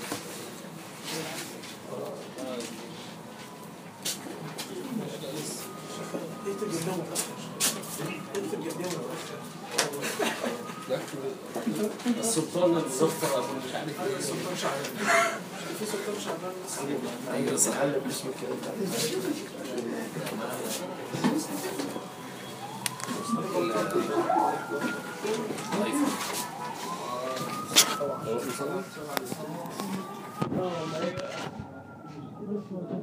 اكتب جنبهم اكتب جنبهم السلطان الزفر أبو مش عارف ايه سلطان شعبان في سلطان شعبان بس ايوه صح طيب